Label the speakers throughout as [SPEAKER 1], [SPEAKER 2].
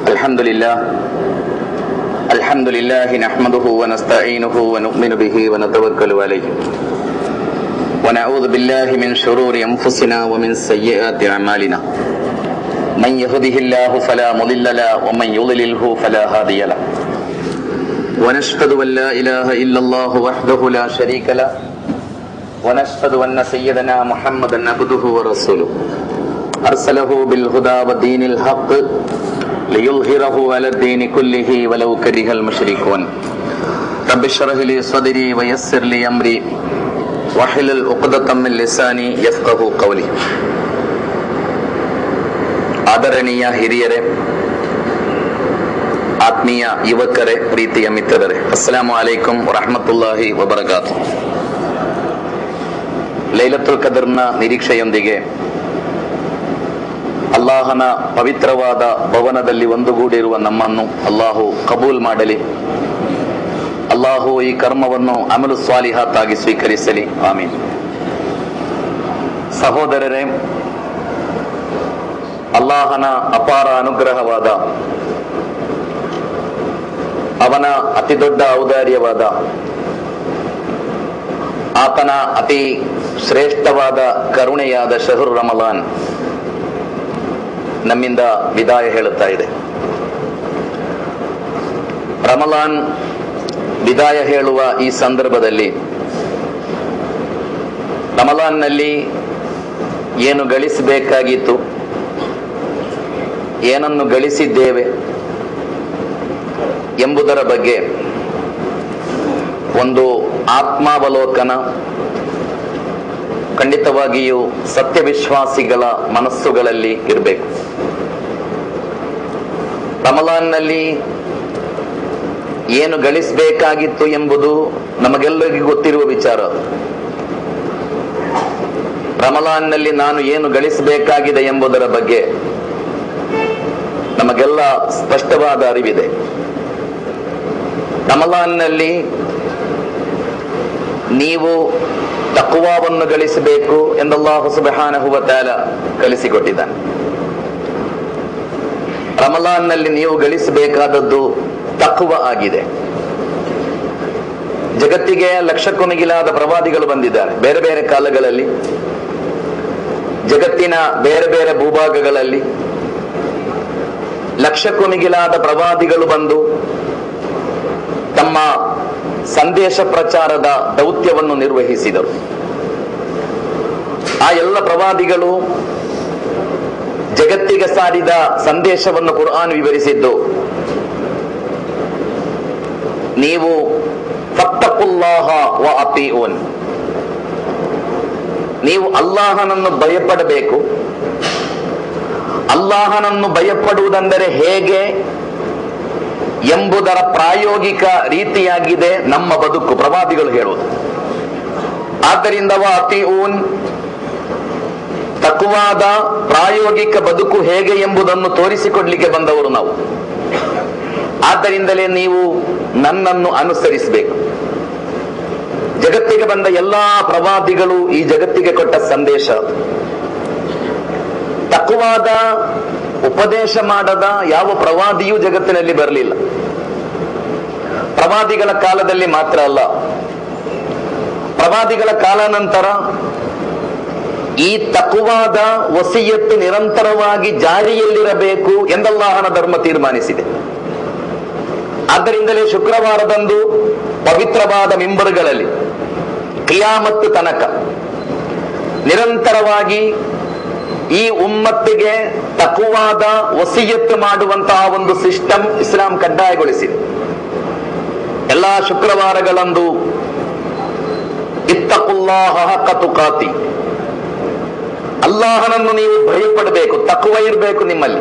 [SPEAKER 1] الحمد لله الحمد لله نحمده ونستعينه ونؤمن به ونتوكل عليه ونعوذ بالله من شرور انفسنا ومن سيئات اعمالنا من يهده الله فلا مضل له ومن يضلله فلا هادي له ونشهد ان لا اله الا الله وحده لا شريك له ونشهد ان سيدنا محمدا عبده ورسوله ارسله بالهدى ودين الحق ليظهره على الدين كله ولو كره المشركون رب اشرح لي صدري ويسر لي امري واحلل عقدة من لساني يفقه قولي ಆದರಣೀಯ ಹಿರಿಯರೇ ಆತ್ಮೀಯ ಯುವಕರೇ ಪ್ರೀತಿಯ ಮಿತ್ರರೇ ಅಸ್ಸಲಾಮು ಅಲೈಕುಂ ವರಹಮತುಲ್ಲಾಹಿ ವಬರಕಾತು ಲೈಲತುಲ್ ಕದರ್ನ ನಿರೀಕ್ಷೆಯೊಂದಿಗೆ ಅಲ್ಲಾಹನ ಪವಿತ್ರವಾದ ಭವನದಲ್ಲಿ ಒಂದುಗೂಡಿರುವ ನಮ್ಮನ್ನು ಅಲ್ಲಾಹು ಕಬೂಲ್ ಮಾಡಲಿ ಅಲ್ಲಾಹು ಈ ಕರ್ಮವನ್ನು ಅಮಲು ಸ್ವಾಲಿಹಾತಾಗಿ ಸ್ವೀಕರಿಸಲಿ ಆಮೀನ್ ಸಹೋದರರೇ ಅಲ್ಲಾಹನ ಅಪಾರ ಅನುಗ್ರಹವಾದ ಅವನ ಅತಿ ದೊಡ್ಡ ಔದಾರ್ಯವಾದ ಆತನ ಅತಿ ಶ್ರೇಷ್ಠವಾದ ಕರುಣೆಯಾದ ಶಹರು ರಮಲಾನ್ ನಮ್ಮಿಂದ ವಿದಾಯ ಹೇಳುತ್ತಾ ಇದೆ ರಮಲಾನ್ ವಿದಾಯ ಹೇಳುವ ಈ ಸಂದರ್ಭದಲ್ಲಿ ರಮಲಾನ್ನಲ್ಲಿ ಏನು ಗಳಿಸಬೇಕಾಗಿತ್ತು ಏನನ್ನು ಗಳಿಸಿದ್ದೇವೆ ಎಂಬುದರ ಬಗ್ಗೆ ಒಂದು ಆತ್ಮಾವಲೋಕನ ಖಂಡಿತವಾಗಿಯೂ ಸತ್ಯವಿಶ್ವಾಸಿಗಳ ಮನಸ್ಸುಗಳಲ್ಲಿ ಇರಬೇಕು ರಮಲಾನ್ನಲ್ಲಿ ಏನು ಗಳಿಸಬೇಕಾಗಿತ್ತು ಎಂಬುದು ನಮಗೆಲ್ಲರಿಗೂ ಗೊತ್ತಿರುವ ವಿಚಾರ ರಮಲಾನ್ನಲ್ಲಿ ನಾನು ಏನು ಗಳಿಸಬೇಕಾಗಿದೆ ಎಂಬುದರ ಬಗ್ಗೆ ನಮಗೆಲ್ಲ ಸ್ಪಷ್ಟವಾದ ಅರಿವಿದೆ ರಮಲಾನ್ನಲ್ಲಿ ನೀವು ತಕ್ವಾವನ್ನು ಗಳಿಸಬೇಕು ಎಂದಲ್ಲಾಹು ಸುಬಹಾನಹುವ ತಾಲ ಕಲಿಸಿಕೊಟ್ಟಿದ್ದಾನೆ ರಮಲಾನ್ನಲ್ಲಿ ನೀವು ಗಳಿಸಬೇಕಾದದ್ದು ತಕ್ವ ಆಗಿದೆ ಜಗತ್ತಿಗೆ ಲಕ್ಷಕ್ಕೂ ಮಿಗಿಲಾದ ಪ್ರವಾದಿಗಳು ಬಂದಿದ್ದಾರೆ ಬೇರೆ ಬೇರೆ ಕಾಲಗಳಲ್ಲಿ ಜಗತ್ತಿನ ಬೇರೆ ಬೇರೆ ಭೂಭಾಗಗಳಲ್ಲಿ ಲಕ್ಷಕ್ಕೂ ಮಿಗಿಲಾದ ಪ್ರವಾದಿಗಳು ಬಂದು ತಮ್ಮ ಸಂದೇಶ ಪ್ರಚಾರದ ದೌತ್ಯವನ್ನು ನಿರ್ವಹಿಸಿದರು ಆ ಎಲ್ಲ ಪ್ರವಾದಿಗಳು ಜಗತ್ತಿಗೆ ಸಾರಿದ ಸಂದೇಶವನ್ನು ಕುರ್ಆನ್ ವಿವರಿಸಿದ್ದು ನೀವು ಫತ್ತಕುಲ್ಲಾಹ ವ ಅತೀಉನ್ ನೀವು ಅಲ್ಲಾಹನನ್ನು ಭಯಪಡಬೇಕು ಅಲ್ಲಾಹನನ್ನು ಭಯಪಡುವುದೆಂದರೆ ಹೇಗೆ ಎಂಬುದರ ಪ್ರಾಯೋಗಿಕ ರೀತಿಯಾಗಿದೆ ನಮ್ಮ ಬದುಕು ಪ್ರವಾದಿಗಳು ಹೇಳುವುದು ಆದ್ದರಿಂದ ಊನ್ ತಕ್ಕವಾದ ಪ್ರಾಯೋಗಿಕ ಬದುಕು ಹೇಗೆ ಎಂಬುದನ್ನು ತೋರಿಸಿಕೊಡ್ಲಿಕ್ಕೆ ಬಂದವರು ನಾವು ಆದ್ದರಿಂದಲೇ ನೀವು ನನ್ನನ್ನು ಅನುಸರಿಸಬೇಕು ಜಗತ್ತಿಗೆ ಬಂದ ಎಲ್ಲಾ ಪ್ರವಾದಿಗಳು ಈ ಜಗತ್ತಿಗೆ ಕೊಟ್ಟ ಸಂದೇಶ ತಕ್ಕವಾದ ಉಪದೇಶ ಮಾಡದ ಯಾವ ಪ್ರವಾದಿಯೂ ಜಗತ್ತಿನಲ್ಲಿ ಬರಲಿಲ್ಲ ಪ್ರವಾದಿಗಳ ಕಾಲದಲ್ಲಿ ಮಾತ್ರ ಅಲ್ಲ ಪ್ರವಾದಿಗಳ ಕಾಲಾನಂತರ ಈ ತಕ್ಕವಾದ ವಸಿಯತ್ತು ನಿರಂತರವಾಗಿ ಜಾರಿಯಲ್ಲಿರಬೇಕು ಎಂದಲ್ಲಾಹನ ಧರ್ಮ ತೀರ್ಮಾನಿಸಿದೆ ಆದ್ದರಿಂದಲೇ ಶುಕ್ರವಾರದಂದು ಪವಿತ್ರವಾದ ಮಿಂಬರುಗಳಲ್ಲಿ ಕಿಯಾಮತ್ತು ತನಕ ನಿರಂತರವಾಗಿ ಈ ಉಮ್ಮತ್ತಿಗೆ ತಕುವಾದ ವಸಿಯತ್ತು ಮಾಡುವಂತಹ ಒಂದು ಸಿಸ್ಟಮ್ ಇಸ್ಲಾಂ ಕಡ್ಡಾಯಗೊಳಿಸಿದೆ ಎಲ್ಲಾ ಶುಕ್ರವಾರಗಳಂದು ಇತ್ತಕುಲ್ಲಾಹ ತುಕಾತಿ ಅಲ್ಲಾಹನನ್ನು ನೀವು ಭಯಪಡಬೇಕು ತಕುವ ಇರಬೇಕು ನಿಮ್ಮಲ್ಲಿ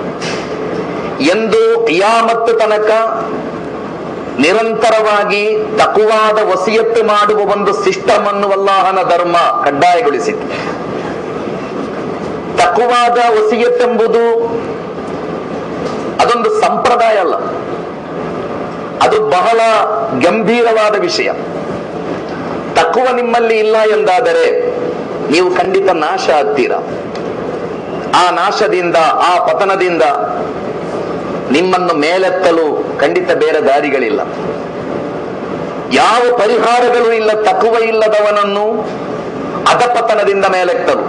[SPEAKER 1] ಎಂದು ಕಿಯಾಮತ್ತು ತನಕ ನಿರಂತರವಾಗಿ ತಕುವಾದ ವಸಿಯತ್ತು ಮಾಡುವ ಒಂದು ಸಿಸ್ಟಮ್ ಅನ್ನು ಅಲ್ಲಾಹನ ಧರ್ಮ ಕಡ್ಡಾಯಗೊಳಿಸಿತು ತಕುವಾದ ವಸಿಯತ್ತೆಂಬುದು ಅದೊಂದು ಸಂಪ್ರದಾಯ ಅಲ್ಲ ಅದು ಬಹಳ ಗಂಭೀರವಾದ ವಿಷಯ ತಕುವ ನಿಮ್ಮಲ್ಲಿ ಇಲ್ಲ ಎಂದಾದರೆ ನೀವು ಖಂಡಿತ ನಾಶ ಆಗ್ತೀರಾ ಆ ನಾಶದಿಂದ ಆ ಪತನದಿಂದ ನಿಮ್ಮನ್ನು ಮೇಲೆತ್ತಲು ಖಂಡಿತ ಬೇರೆ ದಾರಿಗಳಿಲ್ಲ ಯಾವ ಪರಿಹಾರಗಳು ಇಲ್ಲ ತಕುವ ಇಲ್ಲದವನನ್ನು ಅಧಪತನದಿಂದ ಮೇಲೆತ್ತಲು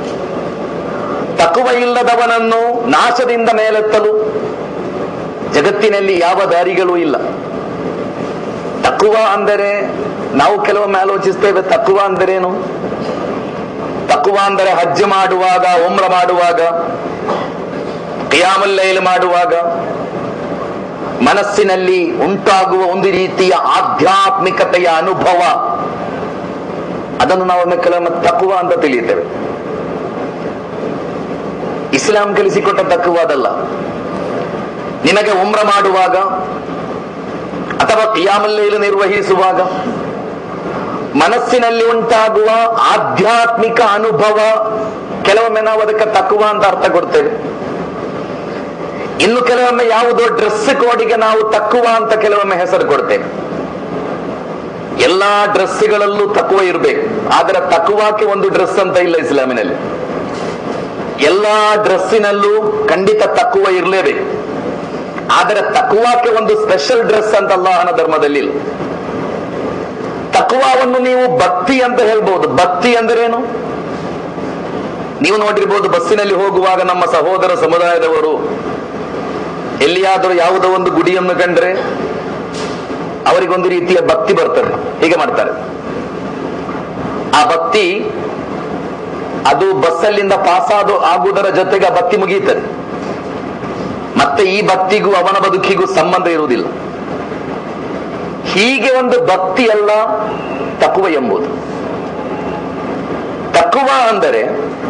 [SPEAKER 1] ತಕುವ ಇಲ್ಲದವನನ್ನು ನಾಶದಿಂದ ಮೇಲೆತ್ತಲು ಜಗತ್ತಿನಲ್ಲಿ ಯಾವ ದಾರಿಗಳೂ ಇಲ್ಲ ತಕುವ ಅಂದರೆ ನಾವು ಕೆಲವೊಮ್ಮೆ ಆಲೋಚಿಸ್ತೇವೆ ತಕುವ ಅಂದರೇನು ತಕುವ ಅಂದರೆ ಹಜ್ಜು ಮಾಡುವಾಗ ಉಮ್ರ ಮಾಡುವಾಗ ಕಿಯಾಮಲ್ಲೈಲ್ ಮಾಡುವಾಗ ಮನಸ್ಸಿನಲ್ಲಿ ಉಂಟಾಗುವ ಒಂದು ರೀತಿಯ ಆಧ್ಯಾತ್ಮಿಕತೆಯ ಅನುಭವ ಅದನ್ನು ನಾವು ಕೆಲವೊಮ್ಮೆ ತಕುವ ಅಂತ ತಿಳಿಯುತ್ತೇವೆ ಇಸ್ಲಾಂ ಕಲಿಸಿಕೊಟ್ಟ ತಕ್ಕುವಾದಲ್ಲ ನಿನಗೆ ಉಮ್ರ ಮಾಡುವಾಗ ಅಥವಾ ಕಿಯಾಮಲ್ಲೈಲು ನಿರ್ವಹಿಸುವಾಗ ಮನಸ್ಸಿನಲ್ಲಿ ಉಂಟಾಗುವ ಆಧ್ಯಾತ್ಮಿಕ ಅನುಭವ ಕೆಲವೊಮ್ಮೆ ನಾವು ಅದಕ್ಕೆ ತಕ್ಕುವ ಅಂತ ಅರ್ಥ ಕೊಡ್ತೇವೆ ಇನ್ನು ಕೆಲವೊಮ್ಮೆ ಯಾವುದೋ ಡ್ರೆಸ್ ಕೋಡಿಗೆ ನಾವು ತಕ್ಕುವ ಅಂತ ಕೆಲವೊಮ್ಮೆ ಹೆಸರು ಕೊಡ್ತೇವೆ ಎಲ್ಲಾ ಡ್ರೆಸ್ಗಳಲ್ಲೂ ತಕ್ಕುವ ಇರಬೇಕು ಆದರೆ ತಕ್ಕುವಾಕ್ಕೆ ಒಂದು ಡ್ರೆಸ್ ಅಂತ ಇಲ್ಲ ಇಸ್ಲಾಮಿನಲ್ಲಿ ಎಲ್ಲಾ ಡ್ರೆಸ್ಸಿನಲ್ಲೂ ಖಂಡಿತ ತಕ್ಕುವ ಇರಲೇಬೇಕು ಆದರೆ ತಕ್ಕುವಾಕ್ಕೆ ಒಂದು ಸ್ಪೆಷಲ್ ಡ್ರೆಸ್ ಅಂತ ಅಲ್ಲಾಹನ ಧರ್ಮದಲ್ಲಿ ಇಲ್ಲ ತಕ್ವಾವನ್ನು ನೀವು ಭಕ್ತಿ ಅಂತ ಹೇಳ್ಬಹುದು ಭಕ್ತಿ ಅಂದ್ರೇನು ನೀವು ನೋಡಿರ್ಬೋದು ಬಸ್ಸಿನಲ್ಲಿ ಹೋಗುವಾಗ ನಮ್ಮ ಸಹೋದರ ಸಮುದಾಯದವರು ಎಲ್ಲಿಯಾದರೂ ಯಾವುದೋ ಒಂದು ಗುಡಿಯನ್ನು ಕಂಡ್ರೆ ಅವರಿಗೊಂದು ರೀತಿಯ ಭಕ್ತಿ ಬರ್ತದೆ ಹೀಗೆ ಮಾಡ್ತಾರೆ ಆ ಭಕ್ತಿ ಅದು ಬಸ್ಸಲ್ಲಿಂದ ಪಾಸಾದು ಆಗುವುದರ ಜೊತೆಗೆ ಆ ಭಕ್ತಿ ಮುಗಿಯುತ್ತದೆ ಮತ್ತೆ ಈ ಭಕ್ತಿಗೂ ಅವನ ಬದುಕಿಗೂ ಸಂಬಂಧ ಇರುವುದಿಲ್ಲ ಹೀಗೆ ಒಂದು ಭಕ್ತಿ ಅಲ್ಲ ತಕುವ ಎಂಬುದು ತಕುವ ಅಂದರೆ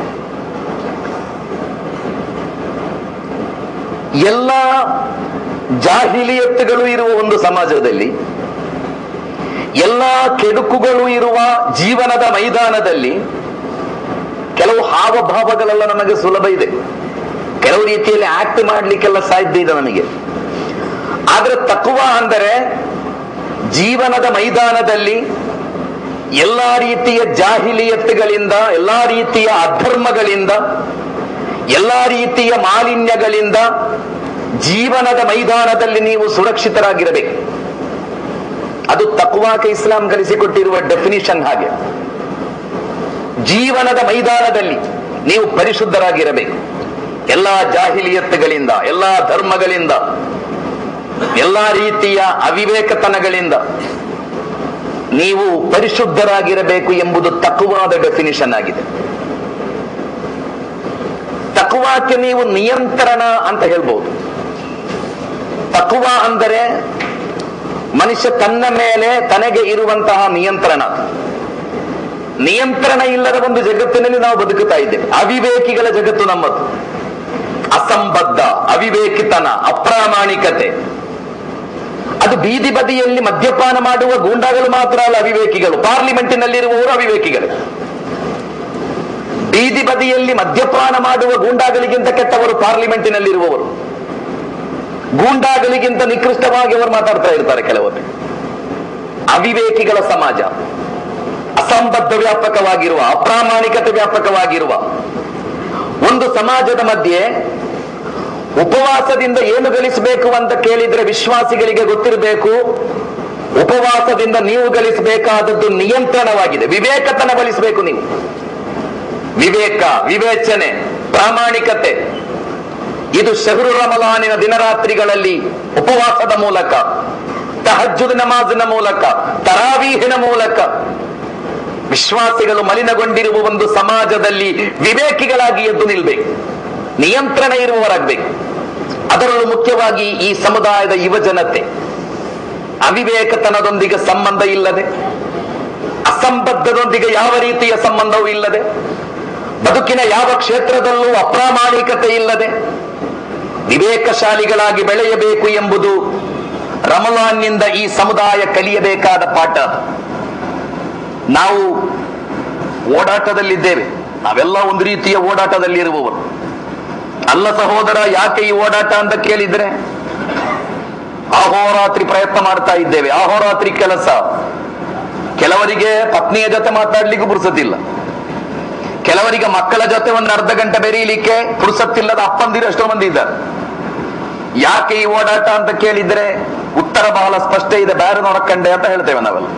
[SPEAKER 1] ಎಲ್ಲ ಜಾಹಿಲಿಯತ್ತುಗಳು ಇರುವ ಒಂದು ಸಮಾಜದಲ್ಲಿ ಎಲ್ಲ ಕೆಡುಕುಗಳು ಇರುವ ಜೀವನದ ಮೈದಾನದಲ್ಲಿ ಕೆಲವು ಹಾವಭಾವಗಳೆಲ್ಲ ನಮಗೆ ಸುಲಭ ಇದೆ ಕೆಲವು ರೀತಿಯಲ್ಲಿ ಆಕ್ಟ್ ಮಾಡ್ಲಿಕ್ಕೆಲ್ಲ ಸಾಧ್ಯ ಇದೆ ನಮಗೆ ಆದ್ರೆ ತಕುವ ಅಂದರೆ ಜೀವನದ ಮೈದಾನದಲ್ಲಿ ಎಲ್ಲಾ ರೀತಿಯ ಜಾಹಿಲಿಯತ್ತುಗಳಿಂದ ಎಲ್ಲಾ ರೀತಿಯ ಅಧರ್ಮಗಳಿಂದ ಎಲ್ಲಾ ರೀತಿಯ ಮಾಲಿನ್ಯಗಳಿಂದ ಜೀವನದ ಮೈದಾನದಲ್ಲಿ ನೀವು ಸುರಕ್ಷಿತರಾಗಿರಬೇಕು ಅದು ತಕ್ವಾಕ ಇಸ್ಲಾಂ ಕಲಿಸಿಕೊಟ್ಟಿರುವ ಡೆಫಿನಿಷನ್ ಹಾಗೆ ಜೀವನದ ಮೈದಾನದಲ್ಲಿ ನೀವು ಪರಿಶುದ್ಧರಾಗಿರಬೇಕು ಎಲ್ಲಾ ಜಾಹಿಲಿಯತ್ತುಗಳಿಂದ ಎಲ್ಲಾ ಧರ್ಮಗಳಿಂದ ಎಲ್ಲಾ ರೀತಿಯ ಅವಿವೇಕತನಗಳಿಂದ ನೀವು ಪರಿಶುದ್ಧರಾಗಿರಬೇಕು ಎಂಬುದು ತಕುವಾದ ಡೆಫಿನಿಷನ್ ಆಗಿದೆ ತಕುವಾಕ್ಕೆ ನೀವು ನಿಯಂತ್ರಣ ಅಂತ ಹೇಳ್ಬಹುದು ತಕುವ ಅಂದರೆ ಮನುಷ್ಯ ತನ್ನ ಮೇಲೆ ತನಗೆ ಇರುವಂತಹ ನಿಯಂತ್ರಣ ನಿಯಂತ್ರಣ ಇಲ್ಲದ ಒಂದು ಜಗತ್ತಿನಲ್ಲಿ ನಾವು ಬದುಕುತ್ತಾ ಇದ್ದೇವೆ ಅವಿವೇಕಿಗಳ ಜಗತ್ತು ನಮ್ಮದು ಅಸಂಬದ್ಧ ಅವಿವೇಕಿತನ ಅಪ್ರಾಮಾಣಿಕತೆ ಅದು ಬೀದಿ ಬದಿಯಲ್ಲಿ ಮದ್ಯಪಾನ ಮಾಡುವ ಗೂಂಡಾಗಳು ಮಾತ್ರ ಅಲ್ಲ ಅವಿವೇಕಿಗಳು ಪಾರ್ಲಿಮೆಂಟಿನಲ್ಲಿರುವವರು ಅವಿವೇಕಿಗಳು ಬೀದಿ ಬದಿಯಲ್ಲಿ ಮದ್ಯಪಾನ ಮಾಡುವ ಗೂಂಡಾಗಳಿಗಿಂತ ಕೆಟ್ಟವರು ಪಾರ್ಲಿಮೆಂಟಿನಲ್ಲಿರುವವರು ಗೂಂಡಾಗಳಿಗಿಂತ ನಿಕೃಷ್ಟವಾಗಿ ಅವರು ಮಾತಾಡ್ತಾ ಇರ್ತಾರೆ ಕೆಲವೊಮ್ಮೆ ಅವಿವೇಕಿಗಳ ಸಮಾಜ ಅಸಂಬದ್ಧ ವ್ಯಾಪಕವಾಗಿರುವ ಅಪ್ರಾಮಾಣಿಕತೆ ವ್ಯಾಪಕವಾಗಿರುವ ಒಂದು ಸಮಾಜದ ಮಧ್ಯೆ ಉಪವಾಸದಿಂದ ಏನು ಗಳಿಸಬೇಕು ಅಂತ ಕೇಳಿದ್ರೆ ವಿಶ್ವಾಸಿಗಳಿಗೆ ಗೊತ್ತಿರಬೇಕು ಉಪವಾಸದಿಂದ ನೀವು ಗಳಿಸಬೇಕಾದದ್ದು ನಿಯಂತ್ರಣವಾಗಿದೆ ವಿವೇಕತನ ಗಳಿಸಬೇಕು ನೀವು ವಿವೇಕ ವಿವೇಚನೆ ಪ್ರಾಮಾಣಿಕತೆ ಇದು ಶಹರು ರಮಲಾನಿನ ದಿನರಾತ್ರಿಗಳಲ್ಲಿ ಉಪವಾಸದ ಮೂಲಕ ತಹಜ್ಜುದ್ ನಮಾಜಿನ ಮೂಲಕ ತರಾವೀಹಿನ ಮೂಲಕ ವಿಶ್ವಾಸಿಗಳು ಮಲಿನಗೊಂಡಿರುವ ಒಂದು ಸಮಾಜದಲ್ಲಿ ವಿವೇಕಿಗಳಾಗಿ ಎದ್ದು ನಿಲ್ಬೇಕು ನಿಯಂತ್ರಣ ಇರುವವರಾಗಬೇಕು ಅದರಲ್ಲೂ ಮುಖ್ಯವಾಗಿ ಈ ಸಮುದಾಯದ ಯುವಜನತೆ ಅವಿವೇಕತನದೊಂದಿಗೆ ಸಂಬಂಧ ಇಲ್ಲದೆ ಅಸಂಬದ್ಧದೊಂದಿಗೆ ಯಾವ ರೀತಿಯ ಸಂಬಂಧವೂ ಇಲ್ಲದೆ ಬದುಕಿನ ಯಾವ ಕ್ಷೇತ್ರದಲ್ಲೂ ಅಪ್ರಾಮಾಣಿಕತೆ ಇಲ್ಲದೆ ವಿವೇಕಶಾಲಿಗಳಾಗಿ ಬೆಳೆಯಬೇಕು ಎಂಬುದು ರಮಲಾನ್ನಿಂದ ಈ ಸಮುದಾಯ ಕಲಿಯಬೇಕಾದ ಪಾಠ ನಾವು ಓಡಾಟದಲ್ಲಿದ್ದೇವೆ ನಾವೆಲ್ಲ ಒಂದು ರೀತಿಯ ಓಡಾಟದಲ್ಲಿರುವವರು ಅಲ್ಲ ಸಹೋದರ ಯಾಕೆ ಈ ಓಡಾಟ ಅಂತ ಕೇಳಿದ್ರೆ ಅಹೋರಾತ್ರಿ ಪ್ರಯತ್ನ ಮಾಡ್ತಾ ಇದ್ದೇವೆ ಅಹೋರಾತ್ರಿ ಕೆಲಸ ಕೆಲವರಿಗೆ ಪತ್ನಿಯ ಜೊತೆ ಮಾತಾಡ್ಲಿಕ್ಕೂ ಪುರುಸತಿಲ್ಲ ಕೆಲವರಿಗೆ ಮಕ್ಕಳ ಜೊತೆ ಒಂದು ಅರ್ಧ ಗಂಟೆ ಬೆರೀಲಿಕ್ಕೆ ಪುರುಸತ್ತಿಲ್ಲದ ಅಪ್ಪಂದಿರು ಎಷ್ಟೋ ಮಂದಿ ಇದ್ದಾರೆ
[SPEAKER 2] ಯಾಕೆ ಈ ಓಡಾಟ ಅಂತ ಕೇಳಿದ್ರೆ ಉತ್ತರ ಬಹಳ ಸ್ಪಷ್ಟ ಇದೆ ಬೇರೆ ನೋಡಕ್ಕಂಡೆ ಅಂತ ಹೇಳ್ತೇವೆ ನಾವೆಲ್ಲ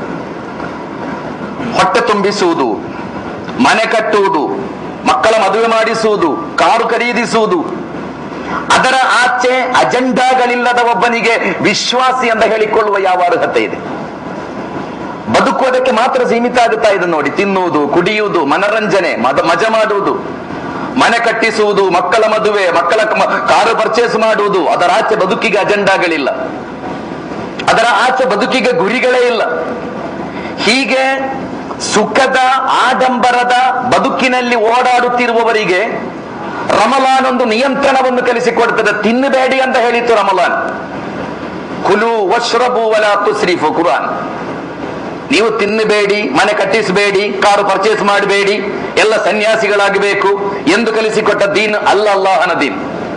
[SPEAKER 2] ಹೊಟ್ಟೆ ತುಂಬಿಸುವುದು ಮನೆ ಕಟ್ಟುವುದು ಮಕ್ಕಳ ಮದುವೆ ಮಾಡಿಸುವುದು ಕಾರು ಖರೀದಿಸುವುದು ಅದರ ಆಚೆ ಅಜೆಂಡಾಗಳಿಲ್ಲದ ಒಬ್ಬನಿಗೆ ವಿಶ್ವಾಸಿ ಅಂತ ಹೇಳಿಕೊಳ್ಳುವ ಯಾವ ಅರ್ಹತೆ ಇದೆ ಬದುಕುವುದಕ್ಕೆ ಮಾತ್ರ ಸೀಮಿತ ಆಗುತ್ತಾ ಇದೆ ನೋಡಿ ತಿನ್ನುವುದು ಕುಡಿಯುವುದು ಮನರಂಜನೆ ಮದ ಮಜಾ ಮಾಡುವುದು ಮನೆ ಕಟ್ಟಿಸುವುದು ಮಕ್ಕಳ ಮದುವೆ ಮಕ್ಕಳ ಕ- ಕಾರು ಪರ್ಚೇಸ್ ಮಾಡುವುದು ಅದರ ಆಚೆ ಬದುಕಿಗೆ ಅಜೆಂಡಾಗಳಿಲ್ಲ ಅದರ ಆಚೆ ಬದುಕಿಗೆ ಗುರಿಗಳೇ ಇಲ್ಲ ಹೀಗೆ ಸುಖದ ಆಡಂಬರದ ಬದುಕಿನಲ್ಲಿ ಓಡಾಡುತ್ತಿರುವವರಿಗೆ ರಮಲಾನ್ ಒಂದು ನಿಯಂತ್ರಣವನ್ನು ಕಲಿಸಿಕೊಡ್ತದೆ ತಿನ್ನಬೇಡಿ ಅಂತ ಹೇಳಿತ್ತು ರಮಲಾನ್ ಕುಲು ವಶ್ರಬು ವಲ ತುಸ್ರಿಫು ಕುರಾನ್ ನೀವು ತಿನ್ನಬೇಡಿ ಮನೆ ಕಟ್ಟಿಸಬೇಡಿ ಕಾರು ಪರ್ಚೇಸ್ ಮಾಡಬೇಡಿ ಎಲ್ಲ ಸನ್ಯಾಸಿಗಳಾಗಬೇಕು ಎಂದು ಕಲಿಸಿಕೊಟ್ಟ ದೀನ್ ಅಲ್ಲ ಅಲ್ಲಾಹನ ದೀನ್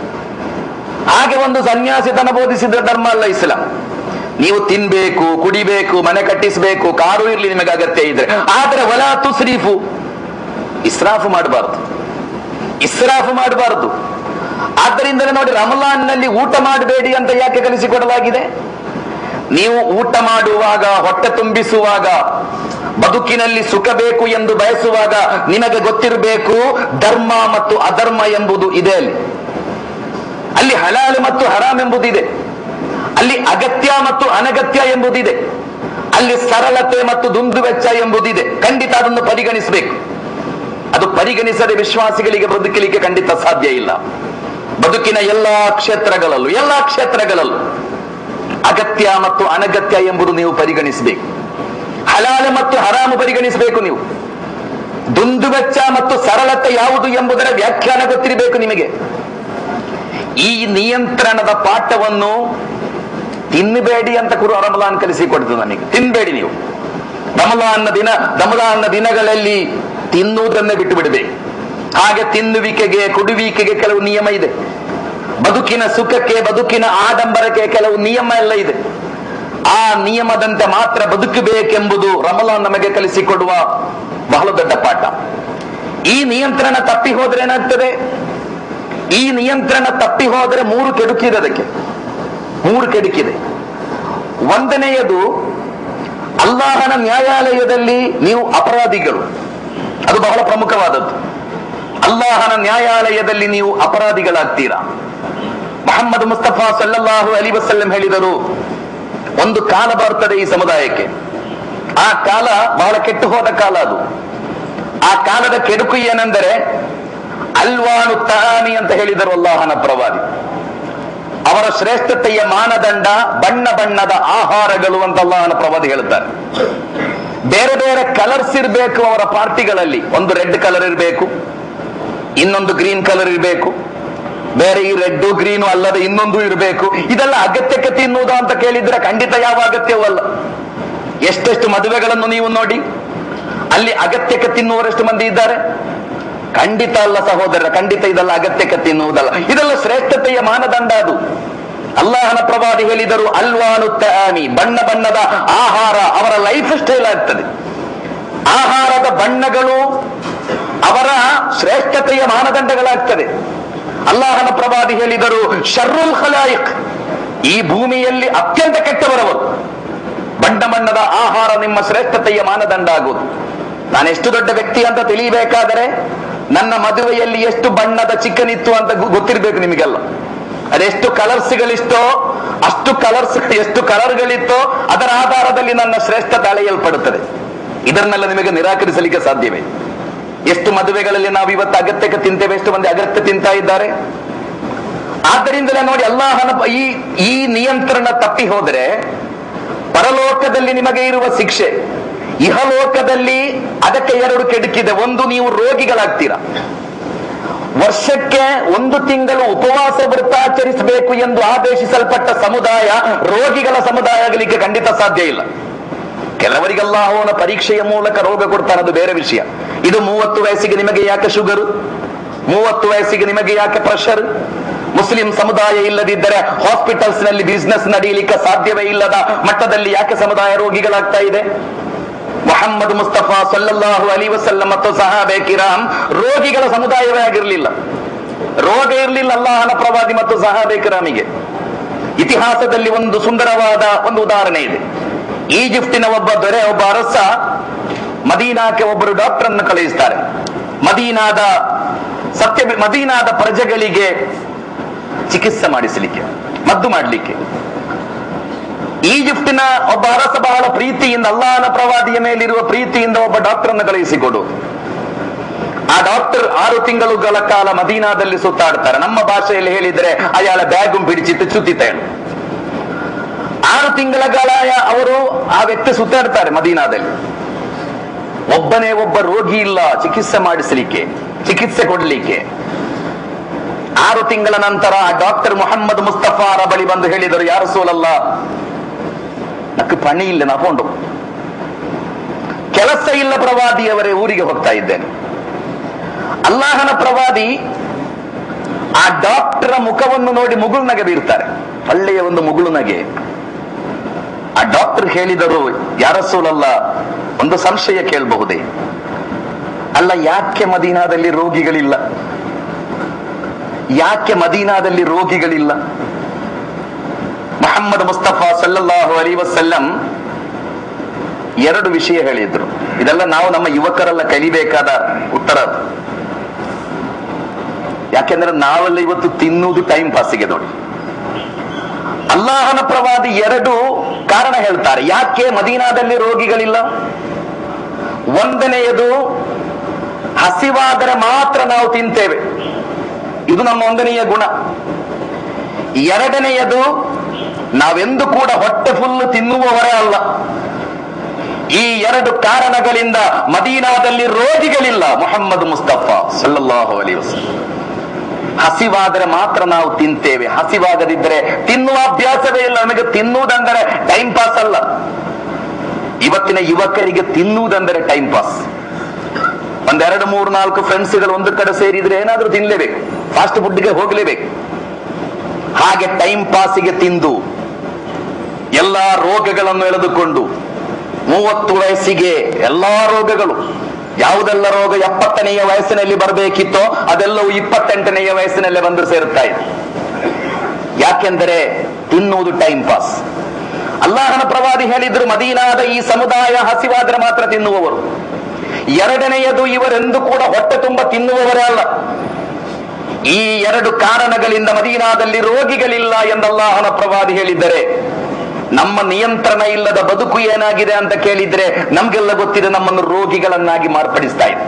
[SPEAKER 2] ಹಾಗೆ ಒಂದು ಸನ್ಯಾಸಿತನ ಬೋಧಿಸಿದ ಧರ್ಮ ಅಲ್ಲ ಇಸ್ಲಾಂ ನೀವು ತಿನ್ಬೇಕು ಕುಡಿಬೇಕು ಮನೆ ಕಟ್ಟಿಸಬೇಕು ಕಾರು ಇರ್ಲಿ ನಿಮಗೆ ಅಗತ್ಯ ಇದ್ರೆ ಆದ್ರೆ ವಲ ತುಸ್ರೀಫು ಇಸ್ರಾಫು ಮಾಡಬಾರದು ಇಸ್ರಾಫು ಮಾಡಬಾರದು ಆದ್ದರಿಂದಲೇ ನೋಡಿ ರಮಲಾನ್ನಲ್ಲಿ ಊಟ ಮಾಡಬೇಡಿ ಅಂತ ಯಾಕೆ ಕಲಿಸಿಕೊಡಲಾಗಿದೆ ನೀವು ಊಟ ಮಾಡುವಾಗ ಹೊಟ್ಟೆ ತುಂಬಿಸುವಾಗ ಬದುಕಿನಲ್ಲಿ ಸುಖ ಬೇಕು ಎಂದು ಬಯಸುವಾಗ ನಿಮಗೆ ಗೊತ್ತಿರಬೇಕು ಧರ್ಮ ಮತ್ತು ಅಧರ್ಮ ಎಂಬುದು ಇದೆ ಅಲ್ಲಿ ಅಲ್ಲಿ ಹಲಾಲು ಮತ್ತು ಹರಾಮ್ ಎಂಬುದಿದೆ ಅಲ್ಲಿ ಅಗತ್ಯ ಮತ್ತು ಅನಗತ್ಯ ಎಂಬುದಿದೆ ಅಲ್ಲಿ ಸರಳತೆ ಮತ್ತು ದುಂದು ವೆಚ್ಚ ಎಂಬುದಿದೆ ಖಂಡಿತ ಅದನ್ನು ಪರಿಗಣಿಸಬೇಕು ಅದು ಪರಿಗಣಿಸದೆ ವಿಶ್ವಾಸಿಗಳಿಗೆ ಬದುಕಲಿಕ್ಕೆ ಖಂಡಿತ ಸಾಧ್ಯ ಇಲ್ಲ ಬದುಕಿನ ಎಲ್ಲಾ ಕ್ಷೇತ್ರಗಳಲ್ಲೂ ಎಲ್ಲಾ ಕ್ಷೇತ್ರಗಳಲ್ಲೂ ಅಗತ್ಯ ಮತ್ತು ಅನಗತ್ಯ ಎಂಬುದು ನೀವು ಪರಿಗಣಿಸಬೇಕು ಹಲಾಲು ಮತ್ತು ಹರಾಮು ಪರಿಗಣಿಸಬೇಕು ನೀವು ದುಂದು ವೆಚ್ಚ ಮತ್ತು ಸರಳತೆ ಯಾವುದು ಎಂಬುದರ ವ್ಯಾಖ್ಯಾನ ಗೊತ್ತಿರಬೇಕು ನಿಮಗೆ ಈ ನಿಯಂತ್ರಣದ ಪಾಠವನ್ನು ತಿನ್ನಬೇಡಿ ಅಂತ ಕುರು ರಮಲಾನ್ ಕಲಿಸಿಕೊಡ್ತದೆ ನನಗೆ ತಿನ್ಬೇಡಿ ನೀವು ರಮಲಾನ್ನ ದಿನ ರಮಲಾನ್ನ ದಿನಗಳಲ್ಲಿ ತಿನ್ನುವುದನ್ನೇ ಬಿಟ್ಟು ಬಿಡಬೇಕು ಹಾಗೆ ತಿನ್ನುವಿಕೆಗೆ ಕುಡುವಿಕೆಗೆ ಕೆಲವು ನಿಯಮ ಇದೆ ಬದುಕಿನ ಸುಖಕ್ಕೆ ಬದುಕಿನ ಆಡಂಬರಕ್ಕೆ ಕೆಲವು ನಿಯಮ ಎಲ್ಲ ಇದೆ ಆ ನಿಯಮದಂತೆ ಮಾತ್ರ ಬದುಕಬೇಕೆಂಬುದು ರಮಲಾನ್ ನಮಗೆ ಕಲಿಸಿಕೊಡುವ ಬಹಳ ದೊಡ್ಡ ಪಾಠ ಈ ನಿಯಂತ್ರಣ ತಪ್ಪಿ ಹೋದ್ರೆ ಏನಾಗ್ತದೆ ಈ ನಿಯಂತ್ರಣ ತಪ್ಪಿ ಹೋದರೆ ಮೂರು ಕೆಡುಕಿದೆ ಅದಕ್ಕೆ ಮೂರು ಕೆಡುಕಿದೆ ಒಂದನೆಯದು ಅಲ್ಲಾಹನ ನ್ಯಾಯಾಲಯದಲ್ಲಿ ನೀವು ಅಪರಾಧಿಗಳು ಅದು ಬಹಳ ಪ್ರಮುಖವಾದದ್ದು ಅಲ್ಲಾಹನ ನ್ಯಾಯಾಲಯದಲ್ಲಿ ನೀವು ಅಪರಾಧಿಗಳಾಗ್ತೀರಾ ಮೊಹಮ್ಮದ್ ಮುಸ್ತಫಾ ಸಲ್ಲಲ್ಲಾಹು ಅಲಿ ವಸಲ್ಲಂ ಹೇಳಿದರು ಒಂದು ಕಾಲ ಬರ್ತದೆ ಈ ಸಮುದಾಯಕ್ಕೆ ಆ ಕಾಲ ಬಹಳ ಕೆಟ್ಟು ಹೋದ ಕಾಲ ಅದು ಆ ಕಾಲದ ಕೆಡುಕು ಏನೆಂದರೆ ಅಲ್ವಾನು ತಾನಿ ಅಂತ ಹೇಳಿದರು ಅಲ್ಲಾಹನ ಪ್ರವಾದಿ ಅವರ ಶ್ರೇಷ್ಠತೆಯ ಮಾನದಂಡ ಬಣ್ಣ ಬಣ್ಣದ ಆಹಾರಗಳು ಅಂತ ಅಲ್ಲಾಹನ ಪ್ರವಾದಿ ಹೇಳುತ್ತಾರೆ ಬೇರೆ ಬೇರೆ ಕಲರ್ಸ್ ಇರಬೇಕು ಅವರ ಪಾರ್ಟಿಗಳಲ್ಲಿ ಒಂದು ರೆಡ್ ಕಲರ್ ಇರಬೇಕು ಇನ್ನೊಂದು ಗ್ರೀನ್ ಕಲರ್ ಇರಬೇಕು ಬೇರೆ ಈ ರೆಡ್ ಗ್ರೀನು ಅಲ್ಲದೆ ಇನ್ನೊಂದು ಇರಬೇಕು ಇದೆಲ್ಲ ಅಗತ್ಯಕ್ಕೆ ತಿನ್ನುವುದಾ ಅಂತ ಕೇಳಿದ್ರೆ ಖಂಡಿತ ಯಾವ ಅಗತ್ಯವೂ ಅಲ್ಲ ಎಷ್ಟೆಷ್ಟು ಮದುವೆಗಳನ್ನು ನೀವು ನೋಡಿ ಅಲ್ಲಿ ಅಗತ್ಯಕ್ಕೆ ತಿನ್ನುವರೆಷ್ಟು ಮಂದಿ ಇದ್ದಾರೆ ಖಂಡಿತ ಅಲ್ಲ ಸಹೋದರ ಖಂಡಿತ ಇದೆಲ್ಲ ಅಗತ್ಯಕ್ಕೆ ತಿನ್ನುವುದಲ್ಲ ಇದೆಲ್ಲ ಶ್ರೇಷ್ಠತೆಯ ಮಾನದಂಡ ಅದು ಅಲ್ಲಾಹನ ಪ್ರವಾದಿ ಹೇಳಿದರು ಅಲ್ವಾನು ತಾನಿ ಬಣ್ಣ ಬಣ್ಣದ ಆಹಾರ ಅವರ ಲೈಫ್ ಸ್ಟೈಲ್ ಆಗ್ತದೆ ಆಹಾರದ ಬಣ್ಣಗಳು ಅವರ ಶ್ರೇಷ್ಠತೆಯ ಮಾನದಂಡಗಳಾಗ್ತದೆ ಅಲ್ಲಾಹನ ಪ್ರವಾದಿ ಹೇಳಿದರು ಶರ್ರುಲ್ ಖಲಾಯಿಕ್ ಈ ಭೂಮಿಯಲ್ಲಿ ಅತ್ಯಂತ ಕೆಟ್ಟವರವರು ಬಣ್ಣ ಬಣ್ಣದ ಆಹಾರ ನಿಮ್ಮ ಶ್ರೇಷ್ಠತೆಯ ಮಾನದಂಡ ಆಗುವುದು ನಾನು ಎಷ್ಟು ದೊಡ್ಡ ವ್ಯಕ್ತಿ ಅಂತ ತಿಳಿಯಬೇಕಾದರೆ ನನ್ನ ಮದುವೆಯಲ್ಲಿ ಎಷ್ಟು ಬಣ್ಣದ ಚಿಕನ್ ಇತ್ತು ಅಂತ ಗೊ- ಗೊತ್ತಿರ್ಬೇಕು ನಿಮಗೆಲ್ಲ ಅದೆಷ್ಟು ಕಲರ್ಸ್ಗಳಿಷ್ಟೋ ಅಷ್ಟು ಕಲರ್ಸ್ ಎಷ್ಟು ಕಲರ್ಗಳಿತ್ತೋ ಅದರ ಆಧಾರದಲ್ಲಿ ನನ್ನ ಶ್ರೇಷ್ಠತೆ ಅಳೆಯಲ್ಪಡುತ್ತದೆ ಇದನ್ನೆಲ್ಲ ನಿಮಗೆ ನಿರಾಕರಿಸಲಿಕ್ಕೆ ಸಾಧ್ಯವೇ ಎಷ್ಟು ಮದುವೆಗಳಲ್ಲಿ ನಾವು ಇವತ್ತು ಅಗತ್ಯಕ್ಕೆ ತಿಂತೇವೆ ಎಷ್ಟು ಮಂದಿ ಅಗತ್ಯ ತಿಂತಾ ಇದ್ದಾರೆ ಆದ್ದರಿಂದಲೇ ನೋಡಿ ಅಲ್ಲಾಹನ ಪ- ಈ ಈ ನಿಯಂತ್ರಣ ತಪ್ಪಿ ಹೋದರೆ ಪರಲೋಕದಲ್ಲಿ ನಿಮಗೆ ಇರುವ ಶಿಕ್ಷೆ ಇಹಲೋಕದಲ್ಲಿ ಅದಕ್ಕೆ ಎರಡು ಕೆಡುಕಿದೆ ಒಂದು ನೀವು ರೋಗಿಗಳಾಗ್ತೀರಾ ವರ್ಷಕ್ಕೆ ಒಂದು ತಿಂಗಳು ಉಪವಾಸ ವೃತ್ತಾಚರಿಸಬೇಕು ಎಂದು ಆದೇಶಿಸಲ್ಪಟ್ಟ ಸಮುದಾಯ ರೋಗಿಗಳ ಸಮುದಾಯ ಆಗಲಿಕ್ಕೆ ಖಂಡಿತ ಸಾಧ್ಯ ಇಲ್ಲ ಕೆಲವರಿಗೆಲ್ಲ ಅವನ ಪರೀಕ್ಷೆಯ ಮೂಲಕ ರೋಗ ಕೊಡ್ತಾನೆ ಅದು ಬೇರೆ ವಿಷಯ ಇದು ಮೂವತ್ತು ವಯಸ್ಸಿಗೆ ನಿಮಗೆ ಯಾಕೆ ಶುಗರು ಮೂವತ್ತು ವಯಸ್ಸಿಗೆ ನಿಮಗೆ ಯಾಕೆ ಪ್ರೆಷರ್ ಮುಸ್ಲಿಂ ಸಮುದಾಯ ಇಲ್ಲದಿದ್ದರೆ ಹಾಸ್ಪಿಟಲ್ಸ್ ನಲ್ಲಿ ಬಿಸ್ನೆಸ್ ನಡೆಯಲಿಕ್ಕೆ ಸಾಧ್ಯವೇ ಇಲ್ಲದ ಮಟ್ಟದಲ್ಲಿ ಯಾಕೆ ಸಮುದಾಯ ರೋಗಿಗಳಾಗ್ತಾ ಇದೆ ಮೊಹಮ್ಮದ್ ಮುಸ್ತಫಾ ಸಲ್ಲಲ್ಲಾಹು ಅಲಿ ವಸಲ್ಲಂ ಮತ್ತು ಸಹಾಬೆ ಕಿರಾಮ್ ರೋಗಿಗಳ ಸಮುದಾಯವೇ ಆಗಿರಲಿಲ್ಲ ರೋಗ ಇರಲಿಲ್ಲ ಅಲ್ಲಾಹನ ಪ್ರವಾದಿ ಮತ್ತು ಸಹಾಬೆ ಕಿರಾಮಿಗೆ ಇತಿಹಾಸದಲ್ಲಿ ಒಂದು ಸುಂದರವಾದ ಒಂದು ಉದಾಹರಣೆ ಇದೆ ಈಜಿಪ್ಟಿನ ಒಬ್ಬ ದೊರೆ ಒಬ್ಬ ಅರಸ ಮದೀನಾಕ್ಕೆ ಒಬ್ಬರು ಡಾಕ್ಟರ್ ಅನ್ನು ಕಳುಹಿಸ್ತಾರೆ ಮದೀನಾದ ಸತ್ಯ ಮದೀನಾದ ಪ್ರಜೆಗಳಿಗೆ ಚಿಕಿತ್ಸೆ ಮಾಡಿಸಲಿಕ್ಕೆ ಮದ್ದು ಮಾಡಲಿಕ್ಕೆ ಈಜಿಪ್ಟಿನ ಒಬ್ಬ ಅರಸ ಬಹಳ ಪ್ರೀತಿಯಿಂದ ಅಲ್ಲಾಹನ ಪ್ರವಾದಿಯ ಮೇಲಿರುವ ಪ್ರೀತಿಯಿಂದ ಒಬ್ಬ ಡಾಕ್ಟರ್ ಅನ್ನು ಕಳುಹಿಸಿಕೊಡು ಆ ಡಾಕ್ಟರ್ ಆರು ತಿಂಗಳುಗಳ ಕಾಲ ಮದೀನಾದಲ್ಲಿ ಸುತ್ತಾಡ್ತಾರೆ ನಮ್ಮ ಭಾಷೆಯಲ್ಲಿ ಹೇಳಿದ್ರೆ ಅಯಾಳ ಬ್ಯಾಗು ಬಿಡಿಚಿತ್ತು ಚುತ್ತಿತೇಳು ಆರು ತಿಂಗಳ ಕಾಲ ಅವರು ಆ ವ್ಯಕ್ತಿ ಸುತ್ತಾಡ್ತಾರೆ ಮದೀನಾದಲ್ಲಿ ಒಬ್ಬನೇ ಒಬ್ಬ ರೋಗಿ ಇಲ್ಲ ಚಿಕಿತ್ಸೆ ಮಾಡಿಸಲಿಕ್ಕೆ ಚಿಕಿತ್ಸೆ ಕೊಡ್ಲಿಕ್ಕೆ ಆರು ತಿಂಗಳ ನಂತರ ಡಾಕ್ಟರ್ ಮೊಹಮ್ಮದ್ ಮುಸ್ತಫಾರ ಬಳಿ ಬಂದು ಹೇಳಿದರು ಯಾರು ಸೋಲಲ್ಲ ನಕ್ಕು ಪಣಿ ಇಲ್ಲ ನಕೊಂಡು ಕೆಲಸ ಇಲ್ಲ ಪ್ರವಾದಿಯವರೇ ಊರಿಗೆ ಹೋಗ್ತಾ ಇದ್ದೇನೆ ಅಲ್ಲಾಹನ ಪ್ರವಾದಿ ಆ ಡಾಕ್ಟರ್ ಮುಖವನ್ನು ನೋಡಿ ಮುಗುಳು ನಗೆ ಬೀರ್ತಾರೆ ಒಳ್ಳೆಯ ಒಂದು ಮುಗುಳು ನಗೆ ಆ ಡಾಕ್ಟರ್ ಹೇಳಿದರು ಯಾರಸೂಲಲ್ಲ ಒಂದು ಸಂಶಯ ಕೇಳಬಹುದೇ ಅಲ್ಲ ಯಾಕೆ ಮದೀನಾದಲ್ಲಿ ರೋಗಿಗಳಿಲ್ಲ ಯಾಕೆ ಮದೀನಾದಲ್ಲಿ ರೋಗಿಗಳಿಲ್ಲ ಮೊಹಮ್ಮದ್ ಮುಸ್ತಫಾ ಸಲ್ಲಲ್ಲಾಹು ಅಲಿ ವಸಲ್ಲಂ ಎರಡು ವಿಷಯ ಹೇಳಿದ್ರು ಇದೆಲ್ಲ ನಾವು ನಮ್ಮ ಯುವಕರೆಲ್ಲ ಕಲಿಬೇಕಾದ ಉತ್ತರ ಅದು. ಯಾಕೆಂದ್ರೆ ನಾವೆಲ್ಲ ಇವತ್ತು ತಿನ್ನುವುದು ಟೈಮ್ ಪಾಸಿಗೆ ನೋಡಿ ಅಲ್ಲಾಹನ ಪ್ರವಾದಿ ಎರಡು ಕಾರಣ ಹೇಳ್ತಾರೆ ಯಾಕೆ ಮದೀನಾದಲ್ಲಿ ರೋಗಿಗಳಿಲ್ಲ ಒಂದನೆಯದು ಹಸಿವಾದರೆ ಮಾತ್ರ ನಾವು ತಿಂತೇವೆ ಇದು ನಮ್ಮ ಒಂದನೆಯ ಗುಣ ಎರಡನೆಯದು ನಾವೆಂದು ಕೂಡ ಹೊಟ್ಟೆ ಫುಲ್ಲು ತಿನ್ನುವವರೇ ಅಲ್ಲ ಈ ಎರಡು ಕಾರಣಗಳಿಂದ ಮದೀನಾದಲ್ಲಿ ರೋಗಿಗಳಿಲ್ಲ ಮೊಹಮ್ಮದ್ ಮುಸ್ತಫಾ ಸಲ್ಲಲ್ಲಾಹು ಅಲಿ ವಸಲ್ಲಂ ಹಸಿವಾದರೆ ಮಾತ್ರ ನಾವು ತಿಂತೇವೆ ಹಸಿವಾಗದಿದ್ದರೆ ತಿನ್ನುವ ಅಭ್ಯಾಸವೇ ಇಲ್ಲ ನಮಗೆ ತಿನ್ನುವುದಂದರೆ ಟೈಮ್ ಪಾಸ್ ಅಲ್ಲ ಇವತ್ತಿನ ಯುವಕರಿಗೆ ತಿನ್ನುವುದಂದರೆ ಟೈಮ್ ಪಾಸ್ ಒಂದೆರಡು ಮೂರು ನಾಲ್ಕು ಫ್ರೆಂಡ್ಸ್ಗಳು ಒಂದು ಕಡೆ ಸೇರಿದ್ರೆ ಏನಾದ್ರೂ ತಿನ್ಲೇಬೇಕು ಫಾಸ್ಟ್ ಫುಡ್ಗೆ ಹೋಗ್ಲೇಬೇಕು ಹಾಗೆ ಟೈಮ್ ಪಾಸಿಗೆ ತಿಂದು ಎಲ್ಲಾ ರೋಗಗಳನ್ನು ಎಳೆದುಕೊಂಡು ಮೂವತ್ತು ವಯಸ್ಸಿಗೆ ಎಲ್ಲಾ ರೋಗಗಳು ಯಾವುದೆಲ್ಲ ರೋಗ ಎಪ್ಪತ್ತನೆಯ ವಯಸ್ಸಿನಲ್ಲಿ ಬರಬೇಕಿತ್ತೋ ಅದೆಲ್ಲವೂ ಇಪ್ಪತ್ತೆಂಟನೆಯ ವಯಸ್ಸಿನಲ್ಲೇ ಬಂದು ಸೇರುತ್ತಾ ಇದೆ ಯಾಕೆಂದರೆ ತಿನ್ನುವುದು ಟೈಮ್ ಪಾಸ್ ಅಲ್ಲಾಹನ ಪ್ರವಾದಿ ಹೇಳಿದ್ರು ಮದೀನಾದ ಈ ಸಮುದಾಯ ಹಸಿವಾದ್ರೆ ಮಾತ್ರ ತಿನ್ನುವವರು ಎರಡನೆಯದು ಇವರೆಂದು ಕೂಡ ಹೊಟ್ಟೆ ತುಂಬ ತಿನ್ನುವವರೇ ಅಲ್ಲ ಈ ಎರಡು ಕಾರಣಗಳಿಂದ ಮದೀನಾದಲ್ಲಿ ರೋಗಿಗಳಿಲ್ಲ ಎಂದಲ್ಲಾಹನ ಪ್ರವಾದಿ ಹೇಳಿದ್ದರೆ ನಮ್ಮ ನಿಯಂತ್ರಣ ಇಲ್ಲದ ಬದುಕು ಏನಾಗಿದೆ ಅಂತ ಕೇಳಿದ್ರೆ ನಮ್ಗೆಲ್ಲ ಗೊತ್ತಿದೆ ನಮ್ಮನ್ನು ರೋಗಿಗಳನ್ನಾಗಿ ಮಾರ್ಪಡಿಸ್ತಾ ಇದೆ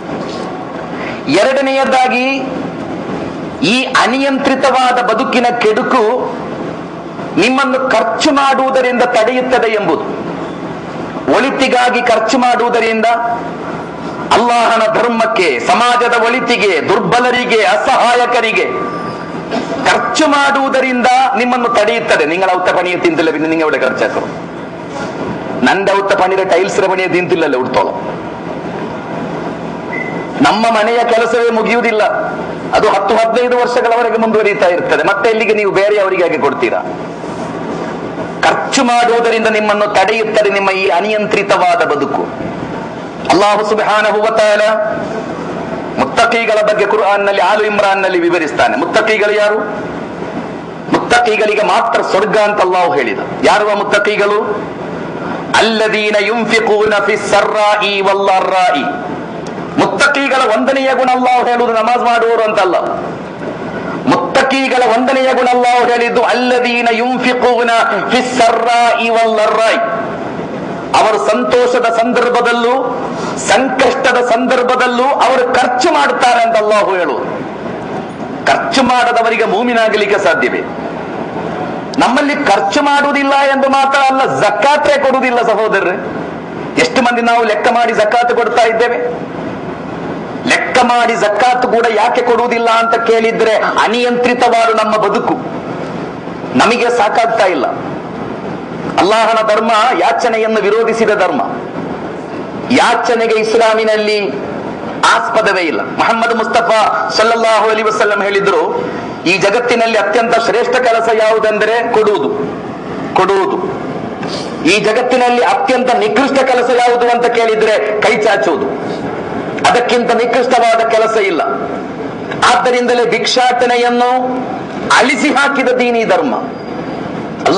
[SPEAKER 2] ಎರಡನೆಯದಾಗಿ ಈ ಅನಿಯಂತ್ರಿತವಾದ ಬದುಕಿನ ಕೆಡುಕು ನಿಮ್ಮನ್ನು ಖರ್ಚು ಮಾಡುವುದರಿಂದ ತಡೆಯುತ್ತದೆ ಎಂಬುದು ಒಳಿತಿಗಾಗಿ ಖರ್ಚು ಮಾಡುವುದರಿಂದ ಅಲ್ಲಾಹನ ಧರ್ಮಕ್ಕೆ ಸಮಾಜದ ಒಳಿತಿಗೆ ದುರ್ಬಲರಿಗೆ ಅಸಹಾಯಕರಿಗೆ ಖರ್ಚು ಮಾಡುವುದರಿಂದ ನಿಮ್ಮನ್ನು ತಡೆಯುತ್ತದೆ ನಿಂಗಳ ಔತ ಪಣಿಯ ತಿಂತಿಲ್ಲ പിന്നെ നിങ്ങൾ ഇവിടെ ಖರ್ಚಾಕರು ನಂದ ಔತ ಪಣಿದ ಟೈಲ್ಸ್ ಪಣಿಯ ತಿಂತಿಲ್ಲಲ್ಲ ಉಡ್ತೋಳು ನಮ್ಮ ಮನೆಯ ಕೆಲಸವೇ ಮುಗಿಯುವುದಿಲ್ಲ ಅದು ಹತ್ತು ಹದಿನೈದು ವರ್ಷಗಳವರೆಗೆ ಮುಂದುವರಿಯುತ್ತಾ ಇರ್ತದೆ ಮತ್ತೆ ಎಲ್ಲಿಗೆ ನೀವು ಬೇರೆಯವರಿಗೆ ಹಾಗೆ ಕೊಡ್ತೀರಾ ಖರ್ಚು ಮಾಡುವುದರಿಂದ ನಿಮ್ಮನ್ನು ತಡೆಯುತ್ತದೆ ನಿಮ್ಮ ಈ ಅನಿಯಂತ್ರಿತವಾದ ಬದುಕು ಅಲ್ಲಾಹು ಸುಬ್ಹಾನಹು ವ ತಆಲ ಮುತ್ತಕೀಗಳ ಬಗ್ಗೆ ಕುರ್ಆನ್ನಲ್ಲಿ ಆಲು ಇಮ್ರಾನ್ನಲ್ಲಿ ವಿವರಿಸ್ತಾನೆ ಮುತ್ತಕೀಗಳು ಯಾರು ಮುತ್ತಕೀಗಳಿಗೆ ಮಾತ್ರ ಸ್ವರ್ಗ ಅಂತ ಅಲ್ಲಾಹು ಹೇಳಿದ ಯಾರು ಆ ಮುತ್ತಕೀಗಳು ಅಲ್ಲದೀನ ಯುಂಫಿಕೂನ ಫಿ ಸರ್ರಾಯಿ ವಲ್ಲರ್ರಾಯಿ ಮುತ್ತಕೀಗಳ ಒಂದನೆಯ ಗುಣ ಅಲ್ಲಾಹು ಹೇಳುವುದು ನಮಾಜ್ ಮಾಡುವವರು ಅಂತಲ್ಲ ಮುತ್ತಕೀಗಳ ಒಂದನೆಯ ಗುಣ ಅಲ್ಲಾಹು ಹೇಳಿದ್ದು ಅಲ್ಲದೀನ ಯುಂಫಿಕೂನ ಫಿ ಸರ್ರಾಯಿ ವಲ್ಲರ್ರಾಯಿ ಅವರು ಸಂತೋಷದ ಸಂದರ್ಭದಲ್ಲೂ ಸಂಕಷ್ಟದ ಸಂದರ್ಭದಲ್ಲೂ ಅವರು ಖರ್ಚು ಮಾಡುತ್ತಾರೆ ಅಂತ ಅಲ್ಲಾಹು ಹೇಳುವುದು ಖರ್ಚು ಮಾಡದವರಿಗೆ ಮೂಮಿನಾಗಲಿಕ್ಕೆ ಸಾಧ್ಯವೇ ನಮ್ಮಲ್ಲಿ ಖರ್ಚು ಮಾಡುವುದಿಲ್ಲ ಎಂದು ಮಾತ್ರ ಅಲ್ಲ ಜಕ್ಕಾತ್ರೇ ಕೊಡುವುದಿಲ್ಲ ಸಹೋದರರೇ ಎಷ್ಟು ಮಂದಿ ನಾವು ಲೆಕ್ಕ ಮಾಡಿ ಜಕ್ಕಾತ್ ಕೊಡ್ತಾ ಇದ್ದೇವೆ ಲೆಕ್ಕ ಮಾಡಿ ಜಕ್ಕಾತ್ ಕೂಡ ಯಾಕೆ ಕೊಡುವುದಿಲ್ಲ ಅಂತ ಕೇಳಿದ್ರೆ ಅನಿಯಂತ್ರಿತವಾದ ನಮ್ಮ ಬದುಕು ನಮಗೆ ಸಾಕಾಗ್ತಾ ಇಲ್ಲ ಅಲ್ಲಾಹನ ಧರ್ಮ ಯಾಚನೆಯನ್ನು ವಿರೋಧಿಸಿದ ಧರ್ಮ ಯಾಚನೆಗೆ ಇಸ್ಲಾಮಿನಲ್ಲಿ ಆಸ್ಪದವೇ ಇಲ್ಲ ಮೊಹಮ್ಮದ್ ಮುಸ್ತಫಾ ಸಲ್ಲಲ್ಲಾಹು ಅಲಿ ವಸಲ್ಲಂ ಹೇಳಿದ್ರು ಈ ಜಗತ್ತಿನಲ್ಲಿ ಅತ್ಯಂತ ಶ್ರೇಷ್ಠ ಕೆಲಸ ಯಾವುದೆಂದರೆ ಕೊಡುವುದು ಕೊಡುವುದು ಈ ಜಗತ್ತಿನಲ್ಲಿ ಅತ್ಯಂತ ನಿಕೃಷ್ಟ ಕೆಲಸ ಯಾವುದು ಅಂತ ಕೇಳಿದ್ರೆ ಕೈ ಚಾಚುವುದು ಅದಕ್ಕಿಂತ ನಿಕೃಷ್ಟವಾದ ಕೆಲಸ ಇಲ್ಲ ಆದ್ದರಿಂದಲೇ ಭಿಕ್ಷಾಟನೆಯನ್ನು ಅಳಿಸಿ ಹಾಕಿದ ದೀನಿ ಧರ್ಮ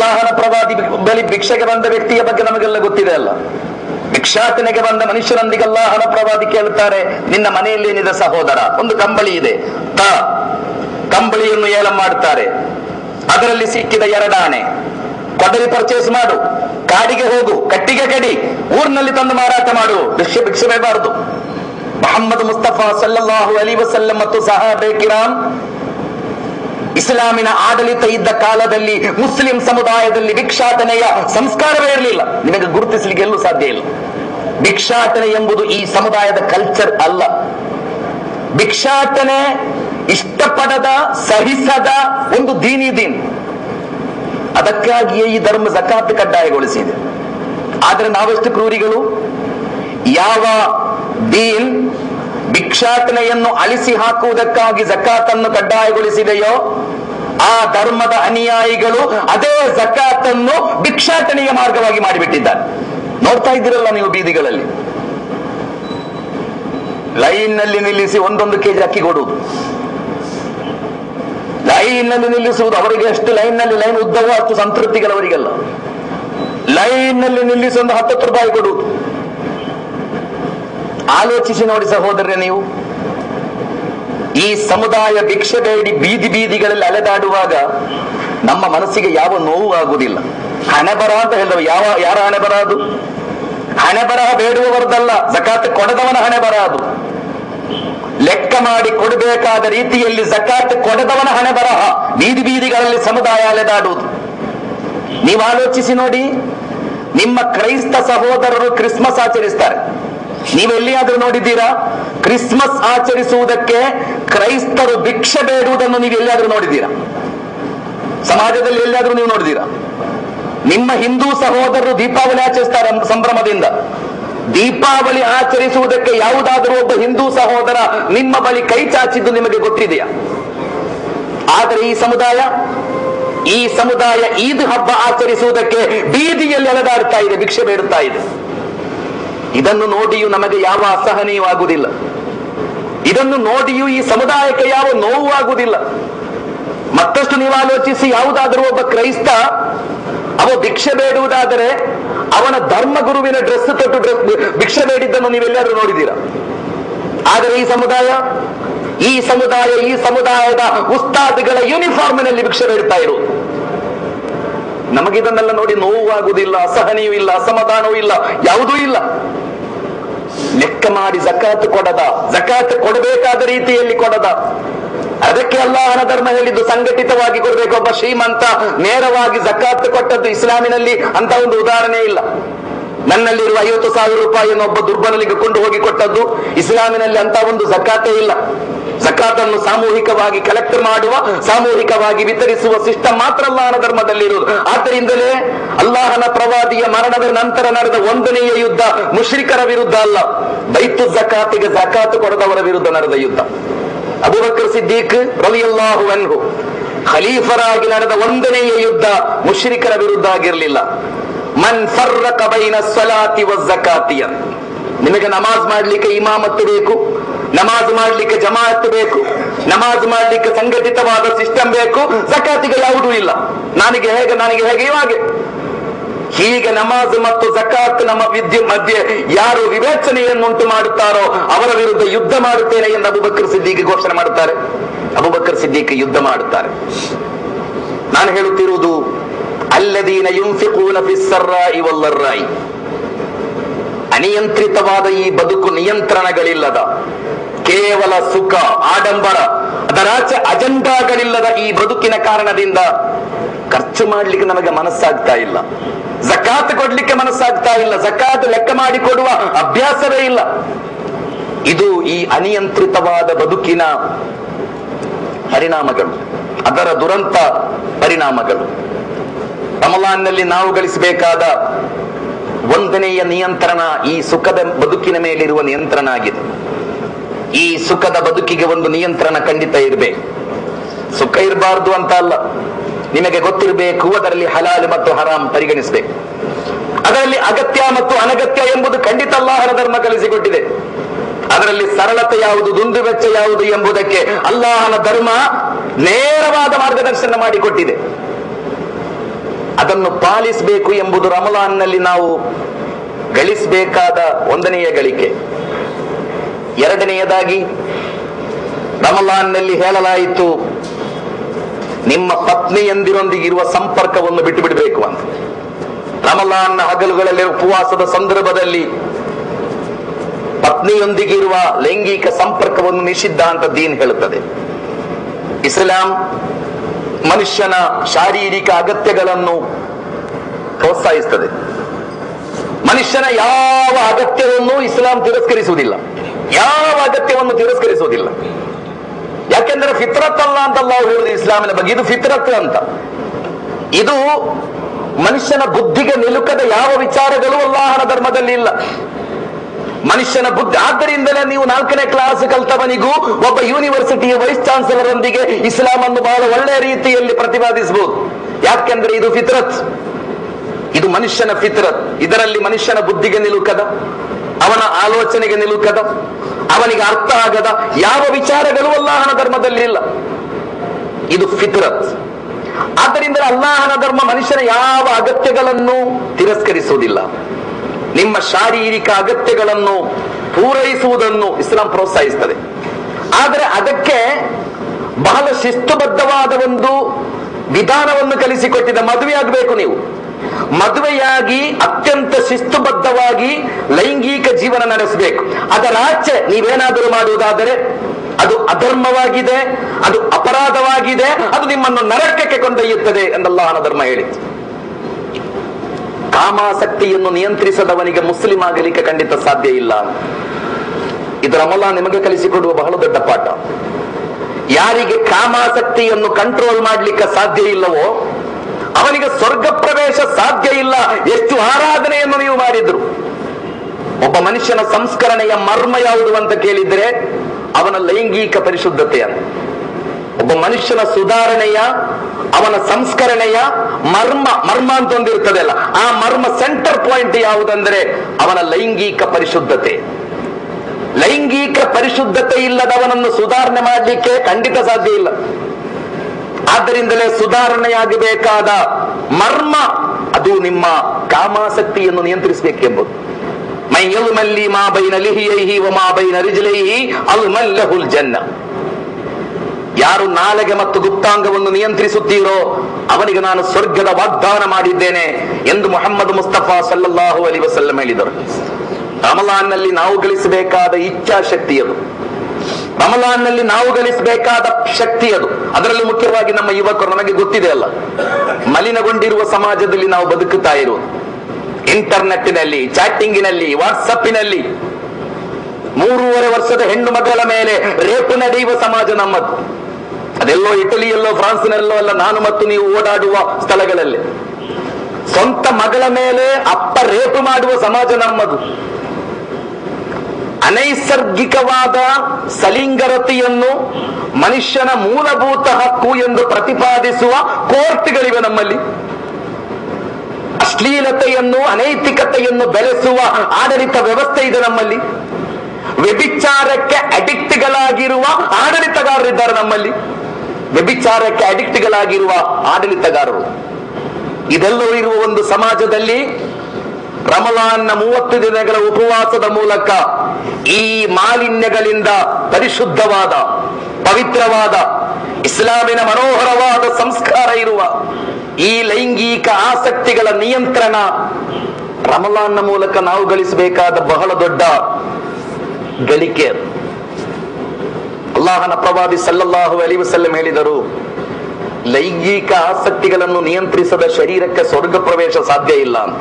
[SPEAKER 2] ಅಲ್ಲಾಹನ ಪ್ರವಾದಿ ಬಳಿ ಭಿಕ್ಷೆಗೆ ಬಂದ ವ್ಯಕ್ತಿಯ ಬಗ್ಗೆ ನಮಗೆಲ್ಲ ಗೊತ್ತಿದೆ ಅಲ್ಲ ಭಿಕ್ಷಾಟನೆಗೆ ಬಂದ ಮನುಷ್ಯರೊಂದಿಗೆ ಅಲ್ಲಾಹನ ಪ್ರವಾದಿ ಕೇಳುತ್ತಾರೆ ನಿನ್ನ ಮನೆಯಲ್ಲಿ ಏನಿದೆ ಸಹೋದರ ಒಂದು ಕಂಬಳಿ ಇದೆ ತ ಕಂಬಳಿಯನ್ನು ಏಲ ಮಾಡುತ್ತಾರೆ ಅದರಲ್ಲಿ ಸಿಕ್ಕಿದ ಎರಡಾಣೆ ಕೊಡಲಿ ಪರ್ಚೇಸ್ ಮಾಡು ಕಾಡಿಗೆ ಹೋಗು ಕಟ್ಟಿಗೆ ಕಡಿ ಊರಿನಲ್ಲಿ ತಂದು ಮಾರಾಟ ಮಾಡು ಭಿಕ್ಷೆ ಭಿಕ್ಷೆ ಬೇಬಾರದು ಮೊಹಮ್ಮದ್ ಮುಸ್ತಫಾ ಸಲ್ಲಲ್ಲಾಹು ಅಲಿ ವಸಲ್ಲಂ ಮತ್ತು ಸಹಾಬೆ ಕಿರಾಮ್ ಇಸ್ಲಾಮಿನ ಆಡಳಿತ ಇದ್ದ ಕಾಲದಲ್ಲಿ ಮುಸ್ಲಿಂ ಸಮುದಾಯದಲ್ಲಿ ಭಿಕ್ಷಾಟನೆಯ ಸಂಸ್ಕಾರವೇ ಇರಲಿಲ್ಲ ನಿಮಗೆ ಗುರುತಿಸಲಿಕ್ಕೆ ಎಲ್ಲೂ ಸಾಧ್ಯ ಇಲ್ಲ ಭಿಕ್ಷಾಟನೆ ಎಂಬುದು ಈ ಸಮುದಾಯದ ಕಲ್ಚರ್ ಅಲ್ಲ ಭಿಕ್ಷಾಟನೆ ಇಷ್ಟಪಡದ ಸಹಿಸದ ಒಂದು ದೀನಿ ದೀನ್ ಅದಕ್ಕಾಗಿಯೇ ಈ ಧರ್ಮ ಜಕಾತ್ ಕಡ್ಡಾಯಗೊಳಿಸಿದೆ ಆದ್ರೆ ನಾವೆಷ್ಟು ಕ್ರೂರಿಗಳು ಯಾವ ದೀನ್ ಭಿಕ್ಷಾಟನೆಯನ್ನು ಅಳಿಸಿ ಹಾಕುವುದಕ್ಕಾಗಿ ಜಕಾತನ್ನು ಕಡ್ಡಾಯಗೊಳಿಸಿದೆಯೋ ಆ ಧರ್ಮದ ಅನುಯಾಯಿಗಳು ಅದೇ ಜಕಾತನ್ನು ಭಿಕ್ಷಾಟನೆಯ ಮಾರ್ಗವಾಗಿ ಮಾಡಿಬಿಟ್ಟಿದ್ದಾರೆ ನೋಡ್ತಾ ಇದ್ದೀರಲ್ಲ ನೀವು ಬೀದಿಗಳಲ್ಲಿ ಲೈನ್ ನಲ್ಲಿ ನಿಲ್ಲಿಸಿ ಒಂದೊಂದು ಕೆಜಿ ಅಕ್ಕಿ ಕೊಡುವುದು ಲೈನ್ ನಲ್ಲಿ ನಿಲ್ಲಿಸುವುದು ಅವರಿಗೆ ಎಷ್ಟು ಲೈನ್ ನಲ್ಲಿ ಲೈನ್ ಉದ್ದವೋ ಅಷ್ಟು ಸಂತೃಪ್ತಿಗಳವರಿಗೆಲ್ಲ ಲೈನ್ ನಲ್ಲಿ ನಿಲ್ಲಿಸಿ ಒಂದು ಹತ್ತತ್ತು ರೂಪಾಯಿ ಕೊಡುವುದು ಆಲೋಚಿಸಿ ನೋಡಿ ಸಹೋದರ ನೀವು ಈ ಸಮುದಾಯ ಭಿಕ್ಷೆ ಬೇಡಿ ಬೀದಿ ಬೀದಿಗಳಲ್ಲಿ ಅಲೆದಾಡುವಾಗ ನಮ್ಮ ಮನಸ್ಸಿಗೆ ಯಾವ ನೋವು ಆಗುವುದಿಲ್ಲ ಹಣೆ ಬರ ಅಂತ ಹೇಳಿದವ ಯಾವ ಯಾರ ಹಣೆ ಬರ ಅದು ಹಣೆ ಬರಹ ಬೇಡುವವರದಲ್ಲ ಜಕಾತ್ ಕೊಡದವನ ಹಣೆ ಬರ ಅದು ಲೆಕ್ಕ ಮಾಡಿ ಕೊಡಬೇಕಾದ ರೀತಿಯಲ್ಲಿ ಜಕಾತ್ ಕೊಡದವನ ಹಣೆ ಬರಹ ಬೀದಿ ಬೀದಿಗಳಲ್ಲಿ ಸಮುದಾಯ ಅಲೆದಾಡುವುದು ನೀವು ಆಲೋಚಿಸಿ ನೋಡಿ ನಿಮ್ಮ ಕ್ರೈಸ್ತ ಸಹೋದರರು ಕ್ರಿಸ್ಮಸ್ ಆಚರಿಸ್ತಾರೆ ನೀವೆಲ್ಲಿಯಾದ್ರೂ ನೋಡಿದ್ದೀರಾ ಕ್ರಿಸ್ಮಸ್ ಆಚರಿಸುವುದಕ್ಕೆ ಕ್ರೈಸ್ತರು ಭಿಕ್ಷೆ ಬೇಡುವುದನ್ನು ನೀವು ಎಲ್ಲಿಯಾದ್ರೂ ನೋಡಿದ್ದೀರಾ ಸಮಾಜದಲ್ಲಿ ಎಲ್ಲಿಯಾದ್ರೂ ನೀವು ನೋಡಿದ್ದೀರಾ ನಿಮ್ಮ ಹಿಂದೂ ಸಹೋದರರು ದೀಪಾವಳಿ ಆಚರಿಸ್ತಾರೆ ಸಂಭ್ರಮದಿಂದ ದೀಪಾವಳಿ ಆಚರಿಸುವುದಕ್ಕೆ ಯಾವುದಾದರೂ ಒಬ್ಬ ಹಿಂದೂ ಸಹೋದರ ನಿಮ್ಮ ಬಳಿ ಕೈ ಚಾಚಿದ್ದು ನಿಮಗೆ ಗೊತ್ತಿದೆಯಾ ಆದರೆ ಈ ಸಮುದಾಯ ಈ ಸಮುದಾಯ ಈದ್ ಹಬ್ಬ ಆಚರಿಸುವುದಕ್ಕೆ ಬೀದಿಯಲ್ಲಿ ಅಲೆದಾಡ್ತಾ ಇದೆ ಭಿಕ್ಷೆ ಬೇಡುತ್ತಾ ಇದೆ ಇದನ್ನು ನೋಡಿಯೂ ನಮಗೆ ಯಾವ ಅಸಹನೀಯೂ ಆಗುವುದಿಲ್ಲ ಇದನ್ನು ನೋಡಿಯೂ ಈ ಸಮುದಾಯಕ್ಕೆ ಯಾವ ನೋವು ಆಗುವುದಿಲ್ಲ ಮತ್ತಷ್ಟು ನೀವು ಆಲೋಚಿಸಿ ಯಾವುದಾದರೂ ಒಬ್ಬ ಕ್ರೈಸ್ತ ಅವ ಭಿಕ್ಷೆ ಬೇಡುವುದಾದರೆ ಅವನ ಧರ್ಮ ಗುರುವಿನ ಡ್ರೆಸ್ ತೊಟ್ಟು ಡ್ರೆಸ್ ಭಿಕ್ಷೆ ಬೇಡಿದ್ದನ್ನು ನೀವೆಲ್ಲರೂ ನೋಡಿದ್ದೀರಾ ಆದರೆ ಈ ಸಮುದಾಯ ಈ ಸಮುದಾಯ ಈ ಸಮುದಾಯದ ಉಸ್ತಾದ್ಗಳ ಯೂನಿಫಾರ್ಮಿನಲ್ಲಿ ಭಿಕ್ಷೆ ಬೇಡುತ್ತಾ ಇರುವುದು ನಮಗಿದನ್ನೆಲ್ಲ ನೋಡಿ ನೋವಾಗುವುದಿಲ್ಲ ಅಸಹನೆಯೂ ಇಲ್ಲ ಅಸಮಾಧಾನವೂ ಇಲ್ಲ ಯಾವುದೂ ಇಲ್ಲ ಲೆಕ್ಕ ಮಾಡಿ ಜಕಾತ್ ಕೊಡದ ಜಕಾತ್ ಕೊಡಬೇಕಾದ ರೀತಿಯಲ್ಲಿ ಕೊಡದ ಅದಕ್ಕೆ ಅಲ್ಲಾಹನ ಧರ್ಮ ಹೇಳಿದ್ದು ಸಂಘಟಿತವಾಗಿ ಕೊಡಬೇಕು ಒಬ್ಬ ಶ್ರೀಮಂತ ನೇರವಾಗಿ ಜಕಾತ್ ಕೊಟ್ಟದ್ದು ಇಸ್ಲಾಮಿನಲ್ಲಿ ಅಂತ ಒಂದು ಉದಾಹರಣೆ ಇಲ್ಲ ನನ್ನಲ್ಲಿರುವ ಐವತ್ತು ಸಾವಿರ ರೂಪಾಯಿಯನ್ನು ಒಬ್ಬ ದುರ್ಬಲನಿಗೆ ಕೊಂಡು ಹೋಗಿ ಕೊಟ್ಟದ್ದು ಇಸ್ಲಾಮಿನಲ್ಲಿ ಅಂತ ಒಂದು ಜಕಾತೇ ಇಲ್ಲ ಜಕಾತನ್ನು ಸಾಮೂಹಿಕವಾಗಿ ಕಲೆಕ್ಟ್ ಮಾಡುವ ಸಾಮೂಹಿಕವಾಗಿ ವಿತರಿಸುವ ಸಿಸ್ಟಮ್ ಮಾತ್ರ ಅಲ್ಲಾಹನ ಧರ್ಮದಲ್ಲಿ ಇರುವುದು ಆದ್ದರಿಂದಲೇ ಅಲ್ಲಾಹನ ಪ್ರವಾದಿಯ ಮರಣದ ನಂತರ ನಡೆದ ಒಂದನೆಯ ಯುದ್ಧ ಮುಷ್ರಿಕರ ವಿರುದ್ಧ ಅಲ್ಲ ಬೈತು ಜಕಾತಿಗೆ ಜಕಾತ್ ಕೊಡದವರ ವಿರುದ್ಧ ನಡೆದ ಯುದ್ಧ ಅಬುಬಕರ್ ಸಿದ್ದೀಕ್ ರಲಿಯಲ್ಲಾಹು ಅನ್ಹು ಖಲೀಫರಾಗಿ ನಡೆದ ಒಂದನೆಯ ಯುದ್ಧ ಮುಷ್ರಿಕರ ವಿರುದ್ಧ ಆಗಿರಲಿಲ್ಲ ಮನ್ ಫರ್ರಕ ಬೈನ ಸಲಾತಿ ವ ಜಕಾತಿಯ ನಿಮಗೆ ನಮಾಜ್ ಮಾಡ್ಲಿಕ್ಕೆ ಇಮಾಮತ್ತು ಬೇಕು ನಮಾಜ್ ಮಾಡ್ಲಿಕ್ಕೆ ಜಮಾಅತ್ ಬೇಕು ನಮಾಜ್ ಮಾಡ್ಲಿಕ್ಕೆ ಸಂಘಟಿತವಾದ ಸಿಸ್ಟಮ್ ಬೇಕು ಜಕಾತಿಗೆ ಯಾವುದೂ ಇಲ್ಲ ನನಗೆ ಹೇಗೆ ನನಗೆ ಹೇಗೆ ಇವಾಗೆ ಹೀಗೆ ನಮಾಜ್ ಮತ್ತು ಜಕಾತ್ ನಮ್ಮ ವಿದ್ಯೆ ಮಧ್ಯೆ ಯಾರು ವಿವೇಚನೆಯನ್ನುಂಟು ಮಾಡುತ್ತಾರೋ ಅವರ ವಿರುದ್ಧ ಯುದ್ಧ ಮಾಡುತ್ತೇನೆ ಎಂದು ಅಬುಬಕರ್ ಸಿದ್ದಿಗೆ ಘೋಷಣೆ ಮಾಡುತ್ತಾರೆ ಅಬುಬಕರ್ ಸಿದ್ದಿಗೆ ಯುದ್ಧ ಮಾಡುತ್ತಾರೆ ನಾನು ಹೇಳುತ್ತಿರುವುದು ಅಲ್ಲದೀನ ಯುಂಫಿಕೂನ ಫಿಸ್ಸರ್ರಾಯಿ ವಲ್ಲರ್ರಾಯಿ ಅನಿಯಂತ್ರಿತವಾದ ಈ ಬದುಕು ನಿಯಂತ್ರಣಗಳಿಲ್ಲದ ಕೇವಲ ಸುಖ ಆಡಂಬರ ಅದರಾಚೆ ಅಜೆಂಡಾಗಳಿಲ್ಲದ ಈ ಬದುಕಿನ ಕಾರಣದಿಂದ ಖರ್ಚು ಮಾಡ್ಲಿಕ್ಕೆ ನಮಗೆ ಮನಸ್ಸಾಗ್ತಾ ಇಲ್ಲ ಜಕಾತ್ ಕೊಡ್ಲಿಕ್ಕೆ ಮನಸ್ಸಾಗ್ತಾ ಇಲ್ಲ ಜಕಾತ್ ಲೆಕ್ಕ ಮಾಡಿ ಕೊಡುವ ಅಭ್ಯಾಸವೇ ಇಲ್ಲ ಇದು ಈ ಅನಿಯಂತ್ರಿತವಾದ ಬದುಕಿನ ಪರಿಣಾಮಗಳು ಅದರ ದುರಂತ ಪರಿಣಾಮಗಳು ರಮಲಾನ್ನಲ್ಲಿ ನಾವು ಗಳಿಸಬೇಕಾದ ಒಂದನೆಯ ನಿಯಂತ್ರಣ ಈ ಸುಖದ ಬದುಕಿನ ಮೇಲಿರುವ ನಿಯಂತ್ರಣ ಆಗಿದೆ ಈ ಸುಖದ ಬದುಕಿಗೆ ಒಂದು ನಿಯಂತ್ರಣ ಖಂಡಿತ ಇರಬೇಕು ಸುಖ ಇರಬಾರ್ದು ಅಂತ ಅಲ್ಲ ನಿಮಗೆ ಗೊತ್ತಿರಬೇಕು ಅದರಲ್ಲಿ ಹಲಾಲು ಮತ್ತು ಹರಾಮ್ ಪರಿಗಣಿಸಬೇಕು ಅದರಲ್ಲಿ ಅಗತ್ಯ ಮತ್ತು ಅನಗತ್ಯ ಎಂಬುದು ಖಂಡಿತ ಅಲ್ಲಾಹನ ಧರ್ಮ ಕಲಿಸಿಕೊಟ್ಟಿದೆ ಅದರಲ್ಲಿ ಸರಳತೆ ಯಾವುದು ದುಂದು ವೆಚ್ಚ ಯಾವುದು ಎಂಬುದಕ್ಕೆ ಅಲ್ಲಾಹನ ಧರ್ಮ ನೇರವಾದ ಮಾರ್ಗದರ್ಶನ ಮಾಡಿಕೊಟ್ಟಿದೆ ಅದನ್ನು ಪಾಲಿಸಬೇಕು ಎಂಬುದು ರಮಲಾನ್ನಲ್ಲಿ ನಾವು ಗಳಿಸಬೇಕಾದ ಒಂದನೆಯ ಗಳಿಕೆ ಎರಡನೆಯದಾಗಿ ರಮಲಾನ್ನಲ್ಲಿ ಹೇಳಲಾಯಿತು ನಿಮ್ಮ ಪತ್ನಿಯಂದಿರೊಂದಿಗಿರುವ ಸಂಪರ್ಕವನ್ನು ಬಿಟ್ಟು ಬಿಡಬೇಕು ಅಂತ ರಮಲಾನ್ನ ಹಗಲುಗಳಲ್ಲಿ ಉಪವಾಸದ ಸಂದರ್ಭದಲ್ಲಿ ಪತ್ನಿಯೊಂದಿಗಿರುವ ಲೈಂಗಿಕ ಸಂಪರ್ಕವನ್ನು ನಿಷಿದ್ಧ ಅಂತ ದೀನ್ ಹೇಳುತ್ತದೆ ಇಸ್ಲಾಂ ಮನುಷ್ಯನ ಶಾರೀರಿಕ ಅಗತ್ಯಗಳನ್ನು ಪ್ರೋತ್ಸಾಹಿಸುತ್ತದೆ ಮನುಷ್ಯನ ಯಾವ ಅಗತ್ಯವನ್ನು ಇಸ್ಲಾಂ ತಿರಸ್ಕರಿಸುವುದಿಲ್ಲ ಯಾವ ಅಗತ್ಯವನ್ನು ತಿರಸ್ಕರಿಸುವುದಿಲ್ಲ ಯಾಕೆಂದ್ರೆ ಫಿತ್ರತ್ ಅಲ್ಲ ಅಂತ ಅಲ್ಲಾಹ್ ಹೇಳುದು ಇಸ್ಲಾಮಿನ ಬಗ್ಗೆ ಇದು ಫಿತ್ರತ್ ಅಂತ ಇದು ಮನುಷ್ಯನ ಬುದ್ಧಿಗೆ ನಿಲುಕದ ಯಾವ ವಿಚಾರಗಳು ಅಲ್ಲಾಹನ ಧರ್ಮದಲ್ಲಿ ಇಲ್ಲ ಮನುಷ್ಯನ ಬುದ್ಧಿ ಆದ್ದರಿಂದಲೇ ನೀವು ನಾಲ್ಕನೇ ಕ್ಲಾಸ್ ಕಲ್ತವನಿಗೂ ಒಬ್ಬ ಯೂನಿವರ್ಸಿಟಿಯ ವೈಸ್ ಚಾನ್ಸಲರ್ ಒಂದಿಗೆ ಇಸ್ಲಾಂ ಅನ್ನು ಬಹಳ ಒಳ್ಳೆಯ ರೀತಿಯಲ್ಲಿ ಪ್ರತಿಪಾದಿಸಬಹುದು ಯಾಕೆಂದ್ರೆ ಇದು ಫಿತ್ರತ್ ಇದು ಮನುಷ್ಯನ ಫಿತ್ರತ್ ಇದರಲ್ಲಿ ಮನುಷ್ಯನ ಬುದ್ಧಿಗೆ ನಿಲುಕದ ಅವನ ಆಲೋಚನೆಗೆ ನಿಲುಕದ ಅವನಿಗೆ ಅರ್ಥ ಆಗದ ಯಾವ ವಿಚಾರಗಳು ಅಲ್ಲಾಹನ ಧರ್ಮದಲ್ಲಿ ಇಲ್ಲ ಇದು ಫಿತ್ರತ್ ಆದ್ದರಿಂದ ಅಲ್ಲಾಹನ ಧರ್ಮ ಮನುಷ್ಯನ ಯಾವ ಅಗತ್ಯಗಳನ್ನು ತಿರಸ್ಕರಿಸುವುದಿಲ್ಲ ನಿಮ್ಮ ಶಾರೀರಿಕ ಅಗತ್ಯಗಳನ್ನು ಪೂರೈಸುವುದನ್ನು ಇಸ್ಲಾಂ ಪ್ರೋತ್ಸಾಹಿಸ್ತದೆ ಆದರೆ ಅದಕ್ಕೆ ಬಹಳ ಶಿಸ್ತುಬದ್ಧವಾದ ಒಂದು ವಿಧಾನವನ್ನು ಕಲಿಸಿಕೊಟ್ಟಿದೆ ಮದುವೆ ಆಗಬೇಕು ನೀವು ಮದುವೆಯಾಗಿ ಅತ್ಯಂತ ಶಿಸ್ತುಬದ್ಧವಾಗಿ ಲೈಂಗಿಕ ಜೀವನ ನಡೆಸಬೇಕು ಅದರಾಚೆ ನೀವೇನಾದರೂ ಮಾಡುವುದಾದರೆ ಅದು ಅಧರ್ಮವಾಗಿದೆ ಅದು ಅಪರಾಧವಾಗಿದೆ ಅದು ನಿಮ್ಮನ್ನು ನರಕಕ್ಕೆ ಕೊಂಡೊಯ್ಯುತ್ತದೆ ಎಂದಲ್ಲಾಹನ ಧರ್ಮ ಹೇಳಿತು ಕಾಮಾಸಕ್ತಿಯನ್ನು ನಿಯಂತ್ರಿಸದವನಿಗೆ ಮುಸ್ಲಿಂ ಆಗಲಿಕ್ಕೆ ಖಂಡಿತ ಸಾಧ್ಯ ಇಲ್ಲ ಇದು ರಮಲಾ ನಿಮಗೆ ಕಲಿಸಿಕೊಡುವ ಬಹಳ ದೊಡ್ಡ ಪಾಠ ಯಾರಿಗೆ ಕಾಮಾಸಕ್ತಿಯನ್ನು ಕಂಟ್ರೋಲ್ ಮಾಡಲಿಕ್ಕೆ ಸಾಧ್ಯ ಇಲ್ಲವೋ ಅವನಿಗೆ ಸ್ವರ್ಗ ಪ್ರವೇಶ ಸಾಧ್ಯ ಇಲ್ಲ ಎಷ್ಟು ಆರಾಧನೆಯನ್ನು ನೀವು ಮಾಡಿದ್ರು ಒಬ್ಬ ಮನುಷ್ಯನ ಸಂಸ್ಕರಣೆಯ ಮರ್ಮ ಯಾವುದು ಅಂತ ಕೇಳಿದ್ರೆ ಅವನ ಲೈಂಗಿಕ ಪರಿಶುದ್ಧತೆಯನ್ನು ಒಬ್ಬ ಮನುಷ್ಯನ ಸುಧಾರಣೆಯ ಅವನ ಸಂಸ್ಕರಣೆಯ ಮರ್ಮ ಮರ್ಮ ಅಂತ ಒಂದಿರ್ತದೆ ಅಲ್ಲ ಆ ಮರ್ಮ ಸೆಂಟರ್ ಪಾಯಿಂಟ್ ಯಾವುದಂದ್ರೆ ಅವನ ಲೈಂಗಿಕ ಪರಿಶುದ್ಧತೆ ಲೈಂಗಿಕ ಪರಿಶುದ್ಧತೆ ಇಲ್ಲದವನನ್ನು ಸುಧಾರಣೆ ಮಾಡಲಿಕ್ಕೆ ಖಂಡಿತ ಸಾಧ್ಯ ಇಲ್ಲ ಆದ್ದರಿಂದಲೇ ಸುಧಾರಣೆಯಾಗಬೇಕಾದ ಮರ್ಮ ಅದು ನಿಮ್ಮ ಕಾಮಾಸಕ್ತಿಯನ್ನು ನಿಯಂತ್ರಿಸಬೇಕೆಂಬುದು ಮೈ ಯಲ್ಮಲ್ಲಿ ಮಾ ಬೈನ ಲಿಹಿಯೈಹಿ ವ ಮಾ ಬೈನ ರಿಜ್ಲೈಹಿ ಅಲ್ ಮಲ್ಲಹುಲ್ ಜನ್ನ ಯಾರು ನಾಲೆಗೆ ಮತ್ತು ಗುಪ್ತಾಂಗವನ್ನು ನಿಯಂತ್ರಿಸುತ್ತೀರೋ ಅವನಿಗೆ ನಾನು ಸ್ವರ್ಗದ ವಾಗ್ದಾನ ಮಾಡಿದ್ದೇನೆ ಎಂದು ಮೊಹಮ್ಮದ್ ಮುಸ್ತಫಾ ಸಲ್ಲಲ್ಲಾಹು ಅಲಿ ವಸಲ್ಲಂ ಹೇಳಿದರು ರಮಲಾನ್ನಲ್ಲಿ ನಾವು ಗಳಿಸಬೇಕಾದ ಇಚ್ಛಾಶಕ್ತಿ ಅದು ರಮಲಾನ್ನಲ್ಲಿ ನಾವು ಗಳಿಸಬೇಕಾದ ಶಕ್ತಿ ಅದು ಅದರಲ್ಲೂ ಮುಖ್ಯವಾಗಿ ನಮ್ಮ ಯುವಕರು ನಮಗೆ ಗೊತ್ತಿದೆ ಅಲ್ಲ ಮಲಿನಗೊಂಡಿರುವ ಸಮಾಜದಲ್ಲಿ ನಾವು ಬದುಕುತ್ತಾ ಇರುವುದು ಇಂಟರ್ನೆಟ್ನಲ್ಲಿ ಚಾಟಿಂಗಿನಲ್ಲಿ ವಾಟ್ಸಪ್ಪಿನಲ್ಲಿ ಮೂರುವರೆ ವರ್ಷದ ಹೆಣ್ಣು ಮಕ್ಕಳ ಮೇಲೆ ರೇಪು ನಡೆಯುವ ಸಮಾಜ ನಮ್ಮದು ಅದೆಲ್ಲೋ ಇಟಲಿಯಲ್ಲೋ ಫ್ರಾನ್ಸ್ನಲ್ಲೋ ಅಲ್ಲ ನಾನು ಮತ್ತು ನೀವು ಓಡಾಡುವ ಸ್ಥಳಗಳಲ್ಲಿ ಸ್ವಂತ ಮಗಳ ಮೇಲೆ ಅಪ್ಪ ರೇಪು ಮಾಡುವ ಸಮಾಜ ನಮ್ಮದು ಅನೈಸರ್ಗಿಕವಾದ ಸಲಿಂಗರತಿಯನ್ನು ಮನುಷ್ಯನ ಮೂಲಭೂತ ಹಕ್ಕು ಎಂದು ಪ್ರತಿಪಾದಿಸುವ ಕೋರ್ಟ್ಗಳಿವೆ ನಮ್ಮಲ್ಲಿ ಅಶ್ಲೀಲತೆಯನ್ನು ಅನೈತಿಕತೆಯನ್ನು ಬೆಳೆಸುವ ಆಡಳಿತ ವ್ಯವಸ್ಥೆ ಇದೆ ನಮ್ಮಲ್ಲಿ ವ್ಯಭಿಚಾರಕ್ಕೆ ಅಡಿಕ್ಟ್ಗಳಾಗಿರುವ ಆಡಳಿತಗಾರರಿದ್ದಾರೆ ನಮ್ಮಲ್ಲಿ ವ್ಯಭಿಚಾರಕ್ಕೆ ಅಡಿಕ್ಟ್ಗಳಾಗಿರುವ ಆಡಳಿತಗಾರರು ಇದೆಲ್ಲವೂ ಇರುವ ಒಂದು ಸಮಾಜದಲ್ಲಿ ರಮಲಾನ್ನ ಮೂವತ್ತು ದಿನಗಳ ಉಪವಾಸದ ಮೂಲಕ ಈ ಮಾಲಿನ್ಯಗಳಿಂದ ಪರಿಶುದ್ಧವಾದ ಪವಿತ್ರವಾದ ಇಸ್ಲಾಮಿನ ಮನೋಹರವಾದ ಸಂಸ್ಕಾರ ಇರುವ ಈ ಲೈಂಗಿಕ ಆಸಕ್ತಿಗಳ ನಿಯಂತ್ರಣ ರಮಲಾನ್ನ ಮೂಲಕ ನಾವು ಗಳಿಸಬೇಕಾದ ಬಹಳ ದೊಡ್ಡ ಗಳಿಕೆ ಅದು. ಅಲ್ಲಾಹನ ಪ್ರವಾದಿ ಸಲ್ಲಲ್ಲಾಹು ಅಲಿ ವಸಲ್ಲಂ ಹೇಳಿದರು ಲೈಂಗಿಕ ಆಸಕ್ತಿಗಳನ್ನು ನಿಯಂತ್ರಿಸದ ಶರೀರಕ್ಕೆ ಸ್ವರ್ಗ ಪ್ರವೇಶ ಸಾಧ್ಯ ಇಲ್ಲ ಅಂತ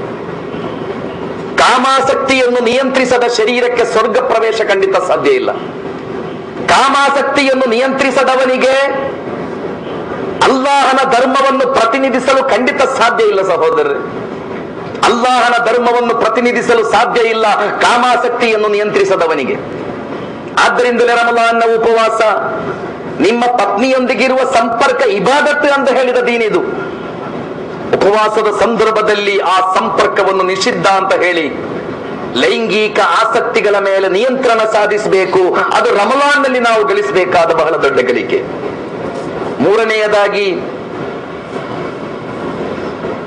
[SPEAKER 2] ಕಾಮಾಸಕ್ತಿಯನ್ನು ನಿಯಂತ್ರಿಸದ ಶರೀರಕ್ಕೆ ಸ್ವರ್ಗ ಪ್ರವೇಶ ಖಂಡಿತ ಸಾಧ್ಯ ಇಲ್ಲ ಕಾಮಾಸಕ್ತಿಯನ್ನು ನಿಯಂತ್ರಿಸದವನಿಗೆ ಅಲ್ಲಾಹನ ಧರ್ಮವನ್ನು ಪ್ರತಿನಿಧಿಸಲು ಖಂಡಿತ ಸಾಧ್ಯ ಇಲ್ಲ ಸಹೋದರರೇ ಅಲ್ಲಾಹನ ಧರ್ಮವನ್ನು ಪ್ರತಿನಿಧಿಸಲು ಸಾಧ್ಯ ಇಲ್ಲ ಕಾಮಾಸಕ್ತಿಯನ್ನು ನಿಯಂತ್ರಿಸದವನಿಗೆ ಆದ್ದರಿಂದಲೇ ರಮಲಾನ್ನ ಉಪವಾಸ ನಿಮ್ಮ ಪತ್ನಿಯೊಂದಿಗಿರುವ ಸಂಪರ್ಕ ಇಬಾದತ್ತು ಅಂತ ಹೇಳಿದ ದೀನಿದು ಉಪವಾಸದ ಸಂದರ್ಭದಲ್ಲಿ ಆ ಸಂಪರ್ಕವನ್ನು ನಿಷಿದ್ಧ ಅಂತ ಹೇಳಿ ಲೈಂಗಿಕ ಆಸಕ್ತಿಗಳ ಮೇಲೆ ನಿಯಂತ್ರಣ ಸಾಧಿಸಬೇಕು ಅದು ರಮಲಾನ್ನಲ್ಲಿ ನಾವು ಗಳಿಸಬೇಕಾದ ಬಹಳ ದೊಡ್ಡ ಗಳಿಕೆ ಮೂರನೆಯದಾಗಿ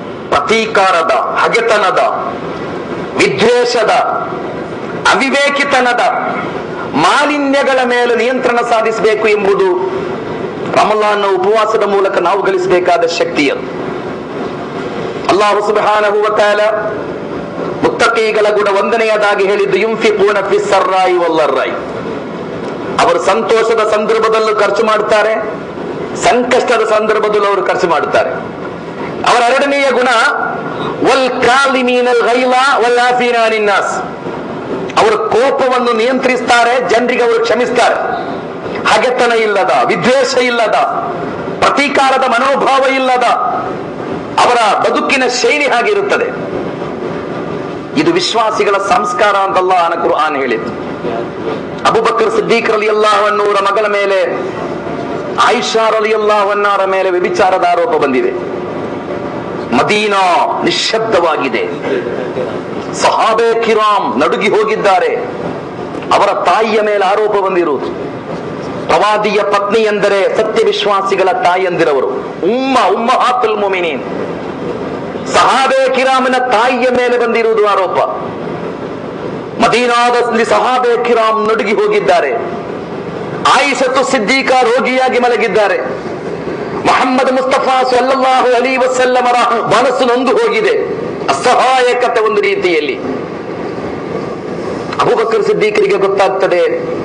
[SPEAKER 2] ಪ್ರತೀಕಾರದ ಹಗೆತನದ ವಿದ್ವೇಷದ ಅವಿವೇಕಿತನದ ಮಾಲಿನ್ಯಗಳ ಮೇಲೆ ನಿಯಂತ್ರಣ ಸಾಧಿಸಬೇಕು ಎಂಬುದು ರಮಲಾನ್ನ ಉಪವಾಸದ ಮೂಲಕ ನಾವು ಗಳಿಸಬೇಕಾದ ಶಕ್ತಿಯದು ಅಲ್ಲಾಹು ಸುಬ್ಹಾನಹು ವ ತಆಲ ಮುತ್ತಕೀಗಳ ಗುಣ ಒಂದನೆಯದಾಗಿ ಹೇಳಿದ್ದು ಯುಂಫಿಕೂನ ಫಿ ಸರ್ರಾಯಿ ವಲ್ಲರ್ರಾಯಿ ಅವರು ಸಂತೋಷದ ಸಂದರ್ಭದಲ್ಲೂ ಖರ್ಚು ಮಾಡುತ್ತಾರೆ ಸಂಕಷ್ಟದ ಸಂದರ್ಭದಲ್ಲೂ ಅವರು ಖರ್ಚು ಮಾಡುತ್ತಾರೆ ಅವರ ಎರಡನೆಯ ಗುಣ ವಲ್ ಕಾಲಿಮೀನಲ್ ಗೈಲ ವಲ್ ಆಫೀನಾ ಅನಿನ್ ನಾಸ್ ಅವರು ಕೋಪವನ್ನು ನಿಯಂತ್ರಿಸ್ತಾರೆ ಜನರಿಗೆ ಅವರು ಕ್ಷಮಿಸ್ತಾರೆ ಹಗೆತನ ಇಲ್ಲದ ವಿದ್ವೇಷ ಇಲ್ಲದ ಪ್ರತೀಕಾರದ ಮನೋಭಾವ ಇಲ್ಲದ ಅವರ ಬದುಕಿನ ಶೈಲಿ ಹಾಗಿರುತ್ತದೆ ಇದು ವಿಶ್ವಾಸಿಗಳ ಸಂಸ್ಕಾರ ಅಂತಲ್ಲ ಅನ ಕುರ್ಆನ್ ಹೇಳಿತ್ತು ಅಬುಬಕರ್ ಸಿದ್ದೀಕ್ ರಲಿ ಅಲ್ಲಾಹನ್ನೂರ ಮಗಳ ಮೇಲೆ ಆಯಿಷಾ ರಲಿ ಅಲ್ಲಾಹನ್ನರ ಮೇಲೆ ವ್ಯಭಿಚಾರದ ಆರೋಪ ಬಂದಿದೆ ಮದೀನಾ ನಿಶ್ಶಬ್ದವಾಗಿದೆ ಸಹಾಬೆ ಕಿರಾಮ್ ನಡುಗಿ ಹೋಗಿದ್ದಾರೆ ಅವರ ತಾಯಿಯ ಮೇಲೆ ಆರೋಪ ಬಂದಿರುವುದು ಪ್ರವಾದಿಯ ಪತ್ನಿ ಎಂದರೆ ಸತ್ಯ ವಿಶ್ವಾಸಿಗಳ ತಾಯಿಯಂದಿರವರು ಉಮ್ಮ ಉಮ್ಮ ಹಾತುಲ್ ಮುಮಿನೀನ್ ಸಹಾಬೆ ಕಿರಾಮನ ತಾಯಿಯ ಮೇಲೆ ಬಂದಿರುವುದು ಆರೋಪ ಮದೀನಾದಲ್ಲಿ ಸಹಾಬೆ ಕಿರಾಮ್ ನಡುಗಿ ಹೋಗಿದ್ದಾರೆ ಆಯಿಷತ್ತು ಸಿದ್ದೀಕ ರೋಗಿಯಾಗಿ ಮಲಗಿದ್ದಾರೆ ಮೊಹಮ್ಮದ್ ಮುಸ್ತಫಾ ಸಲ್ಲಲ್ಲಾಹು ಅಲಿ ವಸಲ್ಲಮರ ಮನಸ್ಸು ನೊಂದು ಹೋಗಿದೆ ಅಸಹಾಯಕತೆ ಒಂದು ರೀತಿಯಲ್ಲಿ ಅಬುಬಕರ್ ಸಿದ್ದೀಕರಿಗೆ ಗೊತ್ತಾಗ್ತದೆ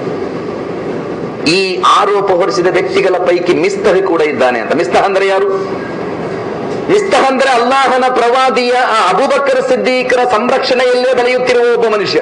[SPEAKER 2] ಈ ಆರೋಪ ಹೊರಿಸಿದ ವ್ಯಕ್ತಿಗಳ ಪೈಕಿ ಮಿಸ್ತಹ ಕೂಡ ಇದ್ದಾನೆ ಅಂತ ಮಿಸ್ತಹ ಅಂದ್ರೆ ಯಾರು ಮಿಸ್ತಹ ಅಂದ್ರೆ ಅಲ್ಲಾಹನ ಪ್ರವಾದಿಯ ಆ ಅಬುಬಕರ್ ಸಿದ್ದೀಕರ ಸಂರಕ್ಷಣೆಯಲ್ಲೇ ಬೆಳೆಯುತ್ತಿರುವ ಒಬ್ಬ ಮನುಷ್ಯ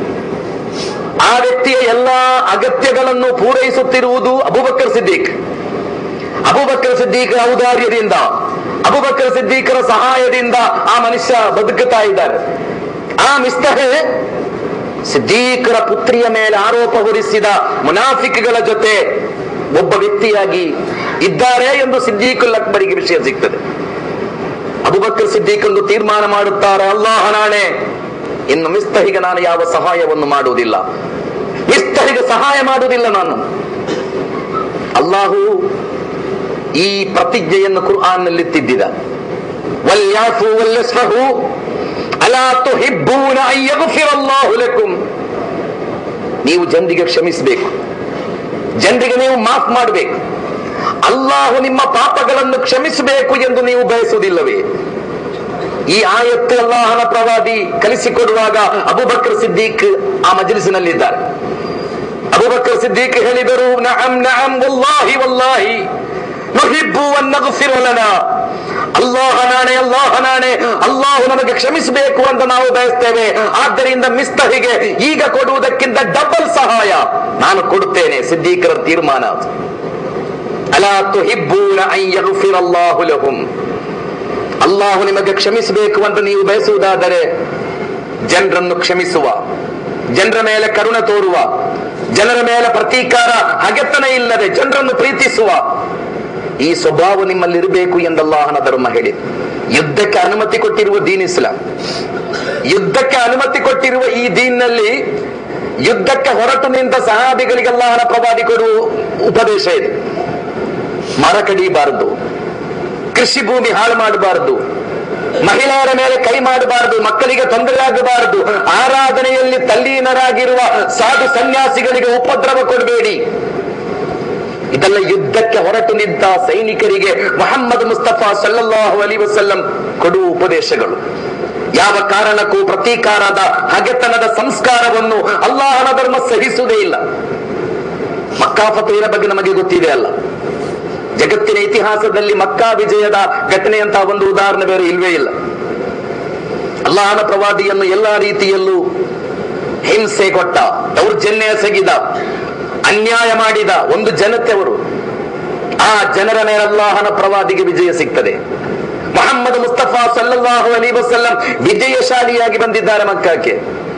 [SPEAKER 2] ಆ ವ್ಯಕ್ತಿಯ ಎಲ್ಲಾ ಅಗತ್ಯಗಳನ್ನು ಪೂರೈಸುತ್ತಿರುವುದು ಅಬುಬಕರ್ ಸಿದ್ದೀಕ್ ಅಬುಬಕರ್ ಸಿದ್ದೀಕರ ಔದಾರ್ಯದಿಂದ ಅಬುಬಕರ್ ಸಿದ್ದೀಕರ ಸಹಾಯದಿಂದ ಆ ಮನುಷ್ಯ ಬದುಕುತ್ತಾ ಇದ್ದಾರೆ ಆ ಮಿಸ್ತಹೆ ಸಿದ್ದೀಕರ ಪುತ್ರಿಯ ಮೇಲೆ ಆರೋಪ ಹೊರಿಸಿದ ಮುನಾಫಿಕ್ಗಳ ಜೊತೆ ಒಬ್ಬ ವ್ಯಕ್ತಿಯಾಗಿ ಇದ್ದಾರೆ ಎಂದು ಸಿದ್ದೀಕುಲ್ ಅಕ್ಬರಿಗೆ ವಿಷಯ ಸಿಗ್ತದೆ ಅಬುಬಕರ್ ಸಿದ್ದೀಕ್ ಒಂದು ತೀರ್ಮಾನ ಮಾಡುತ್ತಾರೆ ಅಲ್ಲಾಹ ನಾಣೆ ಇನ್ನು ಮಿಸ್ತಹಿಗೆ ನಾನು ಯಾವ ಸಹಾಯವನ್ನು ಮಾಡುವುದಿಲ್ಲ ಮಿಸ್ತಹಿಗೆ ಸಹಾಯ ಮಾಡುವುದಿಲ್ಲ ನಾನು ಅಲ್ಲಾಹು ಈ ಪ್ರತಿಜ್ಞೆಯನ್ನು ಕುರ್ಆನ್ನಲ್ಲಿ ತಿದ್ದಿದ ವಲ್ಯಾಫು ವಲ್ಯಸ್ಫಹು ಅಲಾ ತುಹಿಬ್ಬೂನ ಅನ್ ಯಗ್ಫಿರ ಅಲ್ಲಾಹು ಲಕುಂ ನೀವು ಜನರಿಗೆ ಕ್ಷಮಿಸಬೇಕು ಜನರಿಗೆ ನೀವು ಮಾಫ್ ಮಾಡಬೇಕು ಅಲ್ಲಾಹು ನಿಮ್ಮ ಪಾಪಗಳನ್ನು ಕ್ಷಮಿಸಬೇಕು ಎಂದು ನೀವು ಬಯಸುವುದಿಲ್ಲವೇ ಈ ಆಯತ್ತು ಅಲ್ಲಾಹನ ಪ್ರವಾದಿ ಕಲಿಸಿಕೊಡುವಾಗ ಅಬುಬಕರ್ ಸಿದ್ದೀಕ್ ಆ ಮಜಲಿಸಿನಲ್ಲಿದ್ದಾರೆ ಅಬುಬಕರ್ ಸಿದ್ದೀಕ್ ಹೇಳಿದರು ನಅಂ ನಅಂ ವಲ್ಲಾಹಿ ವಲ್ಲಾಹಿ ನುಹಿಬ್ಬು ಅನ್ ನಗ್ಫಿರ ಲನಾ ಅಲ್ಲಾಹ ನಾಣೆ ಅಲ್ಲಾಹ ನಾಣೆ ಅಲ್ಲಾಹು ನಮಗೆ ಕ್ಷಮಿಸಬೇಕು ಅಂತ ನಾವು ಬಯಸ್ತೇವೆ ಆದ್ದರಿಂದ ಮಿಸ್ತಹಿಗೆ ಈಗ ಕೊಡುವುದಕ್ಕಿಂತ ಡಬಲ್ ಸಹಾಯ ನಾನು ಕೊಡುತ್ತೇನೆ ಸಿದ್ದೀಕರ ತೀರ್ಮಾನ ಅದು ಅಲಾ ತುಹಿಬ್ಬೂನ ಅನ್ ಯಗ್ಫಿರ ಅಲ್ಲಾಹು ಲಹುಂ ಅಲ್ಲಾಹು ನಿಮಗೆ ಕ್ಷಮಿಸಬೇಕು ಅಂತ ನೀವು ಬಯಸುವುದಾದರೆ ಜನರನ್ನು ಕ್ಷಮಿಸುವ ಜನರ ಮೇಲೆ ಕರುಣೆ ತೋರುವ ಜನರ ಮೇಲೆ ಪ್ರತೀಕಾರ ಹಗೆತನ ಇಲ್ಲದೆ ಜನರನ್ನು ಪ್ರೀತಿಸುವ ಈ ಸ್ವಭಾವ ನಿಮ್ಮಲ್ಲಿರಬೇಕು ಎಂದಲ್ಲಾಹನ ಧರ್ಮ ಹೇಳಿ ಯುದ್ಧಕ್ಕೆ ಅನುಮತಿ ಕೊಟ್ಟಿರುವ ದೀನ್ ಇಸ್ಲಾಂ ಯುದ್ಧಕ್ಕೆ ಅನುಮತಿ ಕೊಟ್ಟಿರುವ ಈ ದೀನ್ನಲ್ಲಿ ಯುದ್ಧಕ್ಕೆ ಹೊರಟು ನಿಂತ ಸಹಾಬಿಗಳಿಗೆ ಅಲ್ಲಾಹನ ಪ್ರವಾದಿ ಕೊಡುವ ಉಪದೇಶ ಇದೆ ಮರ ಕಡಿಬಾರದು ಕೃಷಿ ಭೂಮಿ ಹಾಳು ಮಾಡಬಾರದು ಮಹಿಳೆಯರ ಮೇಲೆ ಕೈ ಮಾಡಬಾರದು ಮಕ್ಕಳಿಗೆ ತೊಂದರೆ ಆಗಬಾರದು ಆರಾಧನೆಯಲ್ಲಿ ತಲ್ಲೀನರಾಗಿರುವ ಸಾಧು ಸನ್ಯಾಸಿಗಳಿಗೆ ಉಪದ್ರವ ಕೊಡಬೇಡಿ ಇದೆಲ್ಲ ಯುದ್ಧಕ್ಕೆ ಹೊರಟು ನಿಂತ ಸೈನಿಕರಿಗೆ ಮೊಹಮ್ಮದ್ ಮುಸ್ತಫಾ ಸಲ್ಲಲ್ಲಾಹು ಅಲಿ ವಸಲ್ಲಂ ಕೊಡುವ ಉಪದೇಶಗಳು ಯಾವ ಕಾರಣಕ್ಕೂ ಪ್ರತೀಕಾರದ ಹಗೆತನದ ಸಂಸ್ಕಾರವನ್ನು ಅಲ್ಲಾಹನ ಧರ್ಮ ಸಹಿಸುವುದೇ ಇಲ್ಲ ಮಕ್ಕಾ ಫತೇರ ಬಗ್ಗೆ ನಮಗೆ ಗೊತ್ತಿದೆ ಅಲ್ಲ ಜಗತ್ತಿನ ಇತಿಹಾಸದಲ್ಲಿ ಮಕ್ಕಾ ವಿಜಯದ ಘಟನೆಯಂತ ಒಂದು ಉದಾಹರಣೆ ಬೇರೆ ಇಲ್ವೇ ಇಲ್ಲ ಅಲ್ಲಾಹನ ಪ್ರವಾದಿಯನ್ನು ಎಲ್ಲಾ ರೀತಿಯಲ್ಲೂ ಹಿಂಸೆ ಕೊಟ್ಟ ದೌರ್ಜನ್ಯ ಎಸಗಿದ ಅನ್ಯಾಯ ಮಾಡಿದ ಒಂದು ಜನತೆ ಅವರು ಆ ಜನರ ಮೇಲೆ ಅಲ್ಲಾಹನ ಪ್ರವಾದಿಗೆ ವಿಜಯ ಸಿಗ್ತದೆ ಮೊಹಮ್ಮದ್ ಮುಸ್ತಫಾ ಸಲ್ಲಲ್ಲಾಹು ಅಲಿ ವಸಲ್ಲಂ ವಿಜಯಶಾಲಿಯಾಗಿ ಬಂದಿದ್ದಾರೆ ಮಕ್ಕಕ್ಕೆ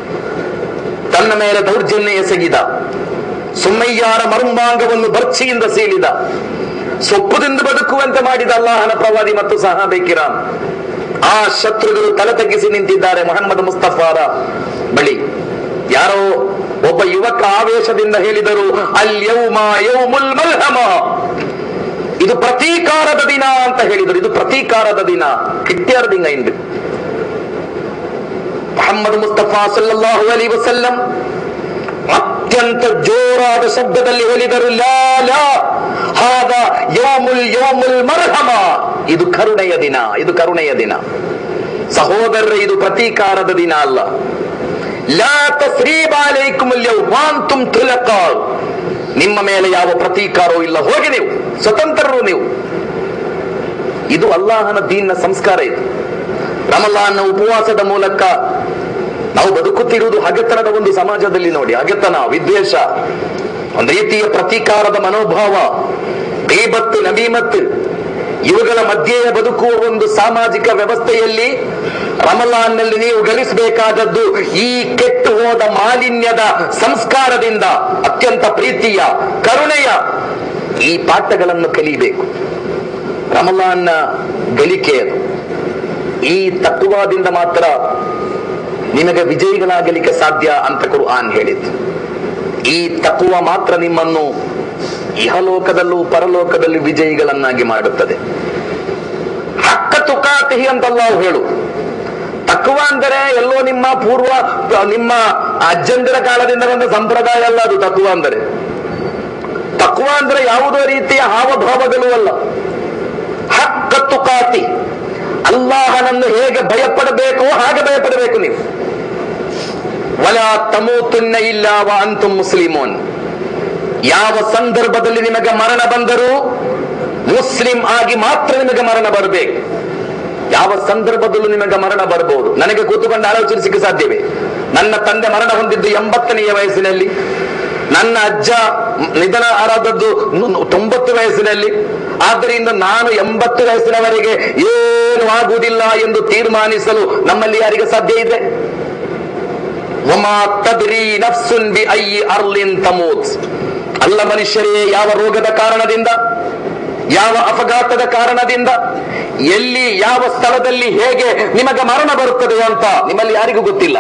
[SPEAKER 2] ತನ್ನ ಮೇಲೆ ದೌರ್ಜನ್ಯ ಎಸಗಿದ ಸುಮ್ಮಯ್ಯಾರ ಮರ್ಮಾಂಗವನ್ನು ಬರ್ಚಿಯಿಂದ ಸೀಳಿದ ಸೊಪ್ಪುದಿಂದ ಬದುಕುವಂತೆ ಮಾಡಿದ ಅಲ್ಲಾಹನ ಪ್ರವಾದಿ ಮತ್ತು ಸಹಾಬೇಕಿರಾಮ್ ಆ ಶತ್ರುಗಳು ತಲೆ ತಗ್ಗಿಸಿ ನಿಂತಿದ್ದಾರೆ ಮೊಹಮ್ಮದ್ ಮುಸ್ತಫಾರ ಬಳಿ ಯಾರೋ ಒಬ್ಬ ಯುವಕ ಆವೇಶದಿಂದ ಹೇಳಿದರು ಅಲ್ಯೌಮ ಯೌಮುಲ್ ಮಲ್ಹಮ ಇದು ಪ್ರತೀಕಾರದ ದಿನ ಅಂತ ಹೇಳಿದರು ಇದು ಪ್ರತೀಕಾರದ ದಿನ ಕಿಟ್ಯಾರ್ದಿಂಗ ಇಂದು ಮೊಹಮ್ಮದ್ ಮುಸ್ತಫಾ ಸಲ್ಲಲ್ಲಾಹು ಅಲೈ ವಸಲ್ಲಂ ಅತ್ಯಂತ ಜೋರಾದ ಶಬ್ದದಲ್ಲಿ ಹೇಳಿದರು ಲಾ ಲಾ ಹಾದ ಯೋಮುಲ್ ಯೋಮುಲ್ ಮರ್ಹಮ ಇದು ಕರುಣೆಯ ದಿನ ಇದು ಕರುಣೆಯ ದಿನ ಸಹೋದರರೇ ಇದು ಪ್ರತೀಕಾರದ ದಿನ ಅಲ್ಲ ಲಾ ತಸ್ರೀಬ ಅಲೈಕುಮ್ ಅಲ್ಯೌಮ್ ವಾಂತುಂ ತುಲಕಾ ನಿಮ್ಮ ಮೇಲೆ ಯಾವ ಪ್ರತೀಕಾರವೂ ಇಲ್ಲ ಹೋಗಿ ನೀವು ಸ್ವತಂತ್ರರು ನೀವು ಇದು ಅಲ್ಲಾಹನ ದೀನ್ನ ಸಂಸ್ಕಾರ ಇದು ರಮಲಾನ್ನ ಉಪವಾಸದ ಮೂಲಕ ನಾವು ಬದುಕುತ್ತಿರುವುದು ಹಗೆತನದ ಒಂದು ಸಮಾಜದಲ್ಲಿ ನೋಡಿ ಹಗೆತನ ವಿದ್ವೇಷ ಒಂದು ರೀತಿಯ ಪ್ರತೀಕಾರದ ಮನೋಭಾವ ಗೀಬತ್ತು ನಬೀಮತ್ತು ಇವುಗಳ ಮಧ್ಯೆ ಬದುಕುವ ಒಂದು ಸಾಮಾಜಿಕ ವ್ಯವಸ್ಥೆಯಲ್ಲಿ ರಮಲಾನ್ನಲ್ಲಿ ನೀವು ಗಳಿಸಬೇಕಾದದ್ದು ಈ ಕೆಟ್ಟು ಹೋದ ಮಾಲಿನ್ಯದ ಸಂಸ್ಕಾರದಿಂದ ಅತ್ಯಂತ ಪ್ರೀತಿಯ ಕರುಣೆಯ ಈ ಪಾಠಗಳನ್ನು ಕಲಿಬೇಕು ರಮಲಾನ್ನ ಗಳಿಕೆ ಅದು ಈ ತತ್ವದಿಂದ ಮಾತ್ರ ನಿಮಗೆ ವಿಜಯಿಗಳಾಗಲಿಕ್ಕೆ ಸಾಧ್ಯ ಅಂತ ಕುರ್ಆನ್ ಹೇಳಿತ್ತು ಈ ತತ್ವ ಮಾತ್ರ ನಿಮ್ಮನ್ನು ಇಹಲೋಕದಲ್ಲೂ ಪರಲೋಕದಲ್ಲಿ ವಿಜಯಿಗಳನ್ನಾಗಿ ಮಾಡುತ್ತದೆ ಹಕ್ಕ ತುಕಾತಿಹಿ ಅಂತಲ್ಲ ಹೇಳು ತಕ್ವ ಅಂದರೆ ಎಲ್ಲೋ ನಿಮ್ಮ ಪೂರ್ವ ನಿಮ್ಮ ಅಜ್ಜಂದಿರ ಕಾಲದಿಂದ ಬಂದ ಸಂಪ್ರದಾಯ ಅಲ್ಲ ಅದು ತತ್ವ ಅಂದರೆ ತಕ್ವ ಅಂದ್ರೆ ಯಾವುದೋ ರೀತಿಯ ಹಾವಭಾವಗಳು ಅಲ್ಲ ಹಕ್ಕ ತುಕಾತಿ ಅಲ್ಲಾಹನನ್ನು ಹೇಗೆ ಭಯಪಡಬೇಕು ಹಾಗೆ ಭಯಪಡಬೇಕು ನೀವು ವಲ ತಮೂತುನ್ನ ಇಲ್ಲ ವ ಅಂತು ಮುಸ್ಲಿಮೋನ್ ಯಾವ ಸಂದರ್ಭದಲ್ಲಿ ನಿಮಗೆ ಮರಣ ಬಂದರೂ ಮುಸ್ಲಿಂ ಆಗಿ ಮಾತ್ರ ನಿಮಗೆ ಮರಣ ಬರಬೇಕು ಯಾವ ಸಂದರ್ಭದಲ್ಲೂ ನಿಮಗೆ ಮರಣ ಬರಬಹುದು ನನಗೆ ಕೂತುಕೊಂಡು ಆಲೋಚಿಸಲಿಕ್ಕೆ ಸಾಧ್ಯವೇ ನನ್ನ ತಂದೆ ಮರಣ ಹೊಂದಿದ್ದು ಎಂಬತ್ತನೆಯ ವಯಸ್ಸಿನಲ್ಲಿ ನನ್ನ ಅಜ್ಜ ನಿಧನ ಆರಾದದ್ದು ನು- ತೊಂಬತ್ತು ವಯಸ್ಸಿನಲ್ಲಿ ಆದ್ದರಿಂದ ನಾನು ಎಂಬತ್ತು ವಯಸ್ಸಿನವರೆಗೆ ಏನು ಆಗುವುದಿಲ್ಲ ಎಂದು ತೀರ್ಮಾನಿಸಲು ನಮ್ಮಲ್ಲಿ ಯಾರಿಗೆ ಸಾಧ್ಯ ಇದೆ ವಮಾ ತದ್ರಿ ನಫ್ಸುನ್ ಬಿ ಐ ಅರ್ಲಿನ್ ತಮೂತ್ ಅಲ್ಲ ಮನುಷ್ಯರೇ ಯಾವ ರೋಗದ ಕಾರಣದಿಂದ ಯಾವ ಅಪಘಾತದ ಕಾರಣದಿಂದ ಎಲ್ಲಿ ಯಾವ ಸ್ಥಳದಲ್ಲಿ ಹೇಗೆ ನಿಮಗೆ ಮರಣ ಬರುತ್ತದೆ ಅಂತ ನಿಮ್ಮಲ್ಲಿ ಯಾರಿಗೂ ಗೊತ್ತಿಲ್ಲ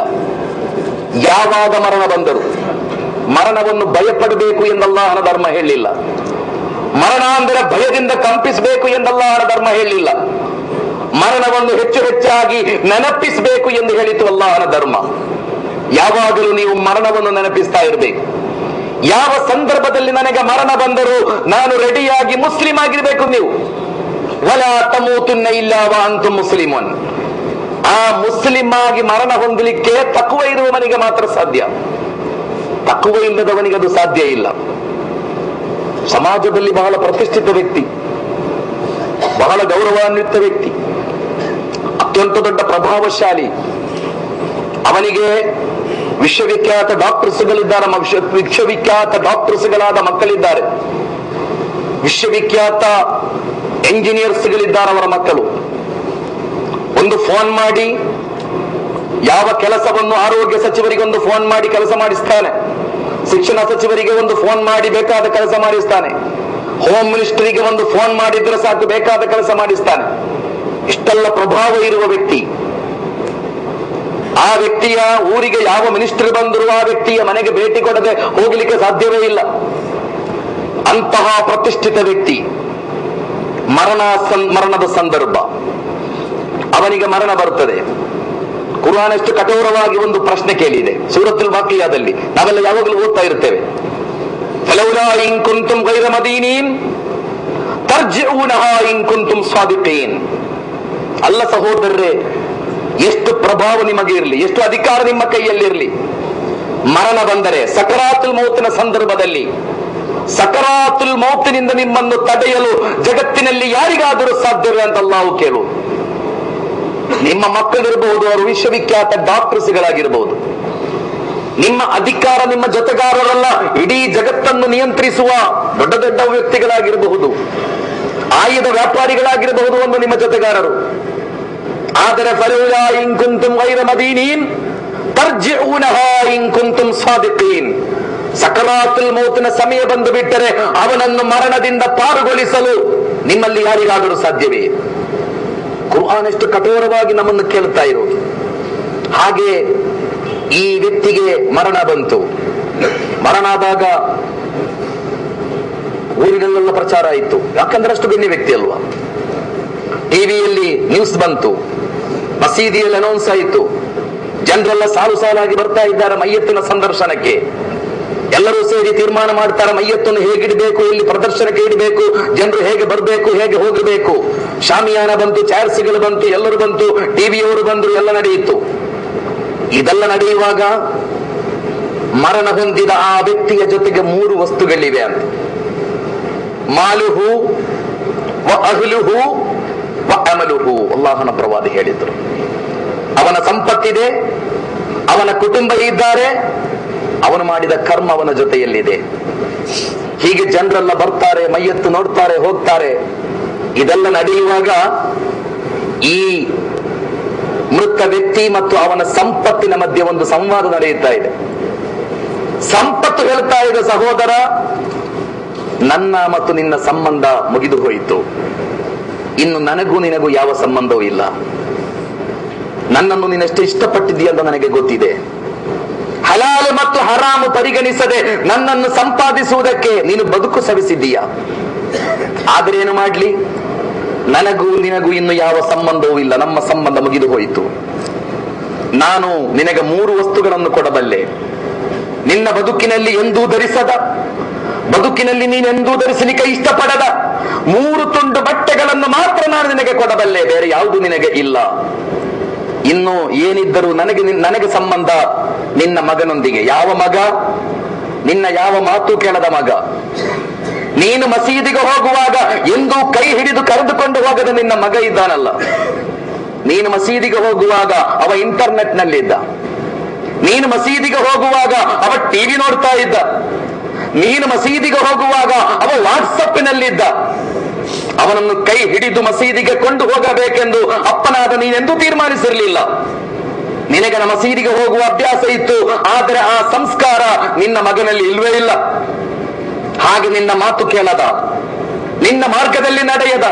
[SPEAKER 2] ಯಾವಾಗ ಮರಣ ಬಂದರು ಮರಣವನ್ನು ಭಯಪಡಬೇಕು ಎಂದಲ್ಲಾಹನ ಧರ್ಮ ಹೇಳಿಲ್ಲ ಮರಣ ಅಂದರೆ ಭಯದಿಂದ ಕಂಪಿಸಬೇಕು ಎಂದಲ್ಲಾಹನ ಧರ್ಮ ಹೇಳಿಲ್ಲ ಮರಣವನ್ನು ಹೆಚ್ಚು ಹೆಚ್ಚಾಗಿ ನೆನಪಿಸಬೇಕು ಎಂದು ಹೇಳಿತು ಅಲ್ಲಾಹನ ಧರ್ಮ ಯಾವಾಗಲೂ ನೀವು ಮರಣವನ್ನು ನೆನಪಿಸ್ತಾ ಇರಬೇಕು ಯಾವ ಸಂದರ್ಭದಲ್ಲಿ ನನಗೆ ಮರಣ ಬಂದರೂ ನಾನು ರೆಡಿಯಾಗಿ ಮುಸ್ಲಿಂ ಆಗಿರ್ಬೇಕು ನೀವು ವಲ ತಮೂತುನ್ನ ಇಲ್ಲವ ಅಂತು ಮುಸ್ಲಿಮನ್ ಆ ಮುಸ್ಲಿಂ ಆಗಿ ಮರಣ ಹೊಂದಲಿಕ್ಕೆ ತಕ್ಕುವ ಇರುವವನಿಗೆ ಮಾತ್ರ ಸಾಧ್ಯ ತಕ್ಕುವ ಇಲ್ಲದವನಿಗೆ ಅದು ಸಾಧ್ಯ ಇಲ್ಲ ಸಮಾಜದಲ್ಲಿ ಬಹಳ ಪ್ರತಿಷ್ಠಿತ ವ್ಯಕ್ತಿ ಬಹಳ ಗೌರವಾನ್ವಿತ ವ್ಯಕ್ತಿ ಅತ್ಯಂತ ದೊಡ್ಡ ಪ್ರಭಾವಶಾಲಿ ಅವನಿಗೆ ವಿಶ್ವವಿಖ್ಯಾತ ಡಾಕ್ಟರ್ಸ್ಗಳಿದ್ದಾರೆ ಮ- ವಿಶ್ವ ವಿಶ್ವವಿಖ್ಯಾತ ಡಾಕ್ಟರ್ಸ್ಗಳಾದ ಮಕ್ಕಳಿದ್ದಾರೆ ವಿಶ್ವವಿಖ್ಯಾತ ಎಂಜಿನಿಯರ್ಸ್ಗಳಿದ್ದಾರೆ ಅವರ ಮಕ್ಕಳು ಒಂದು ಫೋನ್ ಮಾಡಿ ಯಾವ ಕೆಲಸವನ್ನು ಆರೋಗ್ಯ ಸಚಿವರಿಗೆ ಒಂದು ಫೋನ್ ಮಾಡಿ ಕೆಲಸ ಮಾಡಿಸ್ತಾನೆ ಶಿಕ್ಷಣ ಸಚಿವರಿಗೆ ಒಂದು ಫೋನ್ ಮಾಡಿ ಬೇಕಾದ ಕೆಲಸ ಮಾಡಿಸ್ತಾನೆ ಹೋಮ್ ಮಿನಿಸ್ಟರಿಗೆ ಒಂದು ಫೋನ್ ಮಾಡಿದ್ರೆ ಸಾಕು ಬೇಕಾದ ಕೆಲಸ ಮಾಡಿಸ್ತಾನೆ ಇಷ್ಟೆಲ್ಲ ಪ್ರಭಾವ ಇರುವ ವ್ಯಕ್ತಿ ಆ ವ್ಯಕ್ತಿಯ ಊರಿಗೆ ಯಾವ ಮಿನಿಸ್ಟರ್ ಬಂದರೂ ಆ ವ್ಯಕ್ತಿಯ ಮನೆಗೆ ಭೇಟಿ ಕೊಡದೆ ಹೋಗಲಿಕ್ಕೆ ಸಾಧ್ಯವೇ ಇಲ್ಲ ಅಂತಹ ಪ್ರತಿಷ್ಠಿತ ವ್ಯಕ್ತಿ ಮರಣ ಸಂ- ಮರಣದ ಸಂದರ್ಭ ಅವನಿಗೆ ಮರಣ ಬರುತ್ತದೆ ಕುರಾನ್ ಎಷ್ಟು ಕಠೋರವಾಗಿ ಒಂದು ಪ್ರಶ್ನೆ ಕೇಳಿದೆ ಸೂರತ್ತುಲ್ ವಾಕಿಯಾದಲ್ಲಿ ನಾವೆಲ್ಲ ಯಾವಾಗಲೂ ಓದ್ತಾ ಇರ್ತೇವೆ ಫಲೌಲಾ ಇನ್ ಕುಂತುಂ ಗೈರ ಮದೀನೀನ್ ತರ್ಜಿಊನಹ ಇನ್ ಕುಂತುಂ ಸ್ವಾದಿಕೀನ್ ಅಲ್ಲ ಸಹೋದರರೇ ಎಷ್ಟು ಪ್ರಭಾವ ನಿಮಗೆ ಇರಲಿ ಎಷ್ಟು ಅಧಿಕಾರ ನಿಮ್ಮ ಕೈಯಲ್ಲಿರಲಿ ಮರಣ ಬಂದರೆ ಸಕರಾತುಲ್ ಮೌತಿನ ಸಂದರ್ಭದಲ್ಲಿ ಸಕರಾತುಲ್ ಮೌತಿನಿಂದ ನಿಮ್ಮನ್ನು ತಡೆಯಲು ಜಗತ್ತಿನಲ್ಲಿ ಯಾರಿಗಾದರೂ ಸಾಧ್ಯವೇ ಅಂತ ನಾವು ಕೇಳು ನಿಮ್ಮ ಮಕ್ಕಳಿರಬಹುದು ಅವರು ವಿಶ್ವವಿಖ್ಯಾತ ಡಾಕ್ಟರ್ಸ್ಗಳಾಗಿರಬಹುದು ನಿಮ್ಮ ಅಧಿಕಾರ ನಿಮ್ಮ ಜೊತೆಗಾರರಲ್ಲ ಇಡೀ ಜಗತ್ತನ್ನು ನಿಯಂತ್ರಿಸುವ ದೊಡ್ಡ ದೊಡ್ಡ ವ್ಯಕ್ತಿಗಳಾಗಿರಬಹುದು ಆಯುಧ ವ್ಯಾಪಾರಿಗಳಾಗಿರಬಹುದು ಒಂದು ನಿಮ್ಮ ಜೊತೆಗಾರರು ಆದರೆ ಫಲೌಲಾ ಇನ್ ಕುಂತುಂ ಗೈರ ಮದೀನೀನ್ ತರ್ಜಿಊನಹ ಇನ್ ಕುಂತುಂ ಸಾದಿಕೀನ್ ಸಕರಾತುಲ್ ಮೌತಿನ ಸಮಯ ಬಂದು ಬಿಟ್ಟರೆ ಅವನನ್ನು ಮರಣದಿಂದ ಪಾರುಗೊಳಿಸಲು ನಿಮ್ಮಲ್ಲಿ ಯಾರಿಗಾದರೂ ಸಾಧ್ಯವೇ ಕುರ್ಆನ್ ಎಷ್ಟು ಕಠೋರವಾಗಿ ನಮ್ಮನ್ನು ಕೇಳುತ್ತಾ ಇರೋದು ಹಾಗೆ ಈ ವ್ಯಕ್ತಿಗೆ ಮರಣ ಬಂತು ಮರಣ ಆದಾಗ ಊರಿನಲ್ಲೆಲ್ಲ ಪ್ರಚಾರ ಆಯಿತು ಯಾಕಂದ್ರೆ ಅಷ್ಟು ಗಣ್ಯ ವ್ಯಕ್ತಿ ಅಲ್ವಾ ಟಿವಿಯಲ್ಲಿ ನ್ಯೂಸ್ ಬಂತು ಮಸೀದಿಯಲ್ಲಿ ಅನೌನ್ಸ್ ಆಯಿತು ಜನರೆಲ್ಲ ಸಾಲು ಸಾಲಾಗಿ ಬರ್ತಾ ಇದ್ದಾರೆ ಮೈಯತ್ತಿನ ಸಂದರ್ಶನಕ್ಕೆ ಎಲ್ಲರೂ ಸೇರಿ ತೀರ್ಮಾನ ಮಾಡ್ತಾರೆ ಮೈಯತ್ತನ್ನು ಹೇಗಿಡಬೇಕು ಇಲ್ಲಿ ಪ್ರದರ್ಶನಕ್ಕೆ ಇಡಬೇಕು ಜನರು ಹೇಗೆ ಬರಬೇಕು ಹೇಗೆ ಹೋಗಬೇಕು ಶಾಮಿಯಾನ ಬಂತು ಚಾರ್ಸಿಗಳು ಬಂತು ಎಲ್ಲರೂ ಬಂತು ಟಿವಿಯವರು ಬಂದ್ರು ಎಲ್ಲ ನಡೆಯಿತು ಇದೆಲ್ಲ ನಡೆಯುವಾಗ ಮರಣ ಹೊಂದಿದ ಆ ವ್ಯಕ್ತಿಯ ಜೊತೆಗೆ ಮೂರು ವಸ್ತುಗಳಿವೆ ಅಂತ ಮಾಲುಹು ವ ಅಹ್ಲುಹು ವ ಅಮಲುಹು ಅಲ್ಲಾಹನ ಪ್ರವಾದಿ ಹೇಳಿದ್ರು ಅವನ ಸಂಪತ್ತಿದೆ ಅವನ ಕುಟುಂಬ ಇದ್ದಾರೆ ಅವನು ಮಾಡಿದ ಕರ್ಮ ಅವನ ಜೊತೆಯಲ್ಲಿದೆ ಹೀಗೆ ಜನರೆಲ್ಲ ಬರ್ತಾರೆ ಮೈಯತ್ತು ನೋಡ್ತಾರೆ ಹೋಗ್ತಾರೆ ಇದೆಲ್ಲ ನಡೆಯುವಾಗ ಈ ಮೃತ ವ್ಯಕ್ತಿ ಮತ್ತು ಅವನ ಸಂಪತ್ತಿನ ಮಧ್ಯೆ ಒಂದು ಸಂವಾದ ನಡೆಯುತ್ತಾ ಇದೆ ಸಂಪತ್ತು ಹೇಳ್ತಾ ಇದೆ ಸಹೋದರ ನನ್ನ ಮತ್ತು ನಿನ್ನ ಸಂಬಂಧ ಮುಗಿದು ಹೋಯಿತು ಇನ್ನು ನನಗೂ ನಿನಗೂ ಯಾವ ಸಂಬಂಧವೂ ಇಲ್ಲ ನನ್ನನ್ನು ನೀನೆಷ್ಟು ಇಷ್ಟಪಟ್ಟಿದ್ದೀಯ ಅಂತ ನನಗೆ ಗೊತ್ತಿದೆ ಹಲಾಲು ಮತ್ತು ಹರಾಮು ಪರಿಗಣಿಸದೆ ನನ್ನನ್ನು ಸಂಪಾದಿಸುವುದಕ್ಕೆ ನೀನು ಬದುಕು ಸವಿಸಿದ್ದೀಯ ಆದ್ರೆ ಏನು ಮಾಡ್ಲಿ ನನಗೂ ನಿನಗೂ ಇನ್ನು ಯಾವ ಸಂಬಂಧವೂ ಇಲ್ಲ ನಮ್ಮ ಸಂಬಂಧ ಮುಗಿದು ಹೋಯಿತು ನಾನು ನಿನಗೆ ಮೂರು ವಸ್ತುಗಳನ್ನು ಕೊಡಬಲ್ಲೆ ನಿನ್ನ ಬದುಕಿನಲ್ಲಿ ಎಂದೂ ಧರಿಸದ ಬದುಕಿನಲ್ಲಿ ನೀನೆಂದೂ ಧರಿಸಲಿಕ್ಕೆ ಇಷ್ಟಪಡದ ಮೂರು ತುಂಡು ಬಟ್ಟೆಗಳನ್ನು ಮಾತ್ರ ನಾನು ನಿನಗೆ ಕೊಡಬಲ್ಲೆ ಬೇರೆ ಯಾವುದು ನಿನಗೆ ಇಲ್ಲ ಇನ್ನು ಏನಿದ್ದರೂ ನನಗೆ ನಿನ್- ನನಗೆ ಸಂಬಂಧ ನಿನ್ನ ಮಗನೊಂದಿಗೆ ಯಾವ ಮಗ ನಿನ್ನ ಯಾವ ಮಾತು ಕೇಳದ ಮಗ ನೀನು ಮಸೀದಿಗೆ ಹೋಗುವಾಗ ಎಂದೂ ಕೈ ಹಿಡಿದು ಕರೆದುಕೊಂಡು ಹೋಗದ ನಿನ್ನ ಮಗ ಇದ್ದಾನಲ್ಲ ನೀನು ಮಸೀದಿಗೆ ಹೋಗುವಾಗ ಅವ ಇಂಟರ್ನೆಟ್ ನಲ್ಲಿದ್ದ ನೀನು ಮಸೀದಿಗೆ ಹೋಗುವಾಗ ಅವ ಟಿವಿ ನೋಡ್ತಾ ಇದ್ದ ನೀನು ಮಸೀದಿಗೆ ಹೋಗುವಾಗ ಅವ ವಾಟ್ಸಪ್ಪಿನಲ್ಲಿದ್ದ ಅವನನ್ನು ಕೈ ಹಿಡಿದು ಮಸೀದಿಗೆ ಕೊಂಡು ಹೋಗಬೇಕೆಂದು ಅಪ್ಪನಾದ ನೀನೆಂದೂ ತೀರ್ಮಾನಿಸಿರಲಿಲ್ಲ ನಿನಗೆ ನಮ್ಮ ಮಸೀದಿಗೆ ಹೋಗುವ ಅಭ್ಯಾಸ ಇತ್ತು ಆದರೆ ಆ ಸಂಸ್ಕಾರ ನಿನ್ನ ಮಗನಲ್ಲಿ ಇಲ್ವೇ ಇಲ್ಲ ಹಾಗೆ ನಿನ್ನ ಮಾತು ಕೇಳದ ನಿನ್ನ ಮಾರ್ಗದಲ್ಲಿ ನಡೆಯದ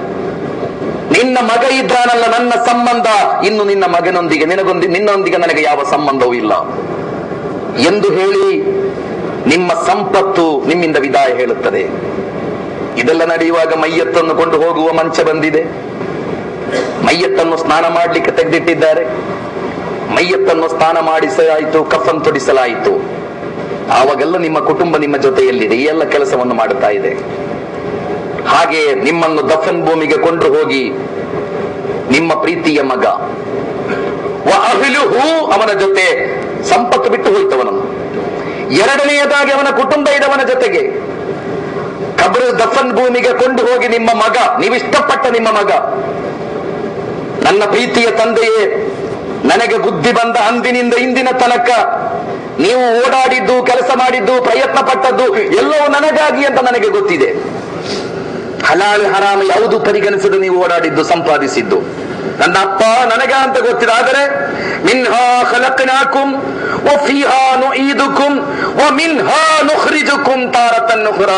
[SPEAKER 2] ನಿನ್ನ ಮಗ ಇದ್ದಾನಲ್ಲ ನನ್ನ ಸಂಬಂಧ ಇನ್ನು ನಿನ್ನ ಮಗನೊಂದಿಗೆ ನಿನಗೊಂದಿ ನಿನ್ನೊಂದಿಗೆ ನನಗೆ ಯಾವ ಸಂಬಂಧವೂ ಇಲ್ಲ ಎಂದು ಹೇಳಿ ನಿಮ್ಮ ಸಂಪತ್ತು ನಿಮ್ಮಿಂದ ವಿದಾಯ ಹೇಳುತ್ತದೆ ಇದೆಲ್ಲ ನಡೆಯುವಾಗ ಮೈಯತ್ತನ್ನು ಕೊಂಡು ಹೋಗುವ ಮಂಚ ಬಂದಿದೆ ಮೈಯತ್ತನ್ನು ಸ್ನಾನ ಮಾಡಲಿಕ್ಕೆ ತೆಗೆದಿಟ್ಟಿದ್ದಾರೆ ಮೈಯತ್ತನ್ನು ಸ್ನಾನ ಮಾಡಿಸಲಾಯಿತು ಕಫನ್ ತೊಡಿಸಲಾಯಿತು ಆವಾಗೆಲ್ಲ ನಿಮ್ಮ ಕುಟುಂಬ ನಿಮ್ಮ ಜೊತೆಯಲ್ಲಿದೆ ಈ ಎಲ್ಲ ಕೆಲಸವನ್ನು ಮಾಡುತ್ತಾ ಇದೆ ಹಾಗೆ ನಿಮ್ಮನ್ನು ದಫನ್ ಭೂಮಿಗೆ ಕೊಂಡು ಹೋಗಿ ನಿಮ್ಮ ಪ್ರೀತಿಯ ಮಗ ವ ಅಹ್ಲುಹು ಅವನ ಜೊತೆ ಸಂಪತ್ತು ಬಿಟ್ಟು ಹೋಯ್ತವನನ್ನು ಎರಡನೆಯದಾಗಿ ಅವನ ಕುಟುಂಬ ಇದವನ ಜೊತೆಗೆ ಕಬ್ರು ದಫನ್ ಭೂಮಿಗೆ ಕೊಂಡು ಹೋಗಿ ನಿಮ್ಮ ಮಗ ನೀವಿಷ್ಟಪಟ್ಟ ನಿಮ್ಮ ಮಗ ನನ್ನ ಪ್ರೀತಿಯ ತಂದೆಯೇ ನನಗೆ ಬುದ್ಧಿ ಬಂದ ಅಂದಿನಿಂದ ಇಂದಿನ ತನಕ ನೀವು ಓಡಾಡಿದ್ದು ಕೆಲಸ ಮಾಡಿದ್ದು ಪ್ರಯತ್ನ ಪಟ್ಟದ್ದು ಎಲ್ಲವೂ ನನಗಾಗಿ ಅಂತ ನನಗೆ ಗೊತ್ತಿದೆ ಹಲಾಲ್ ಹರಾಮ್ ಯಾವುದು ಪರಿಗಣಿಸದೆ ನೀವು ಓಡಾಡಿದ್ದು ಸಂಪಾದಿಸಿದ್ದು ನನ್ನ ಅಪ್ಪ ನನಗೆ ಅಂತ ಗೊತ್ತಿದೆ ಆದರೆ ಮಿನ್ಹಾ ಖಲಕ್ನಾಕುಂ ವ ಫೀಹಾ ನುঈದುಕುಂ ವ ಮಿನ್ಹಾ ನುಖ್ರಿಜುಕುಂ ತಾರತನ್ ಉಖ್ರಾ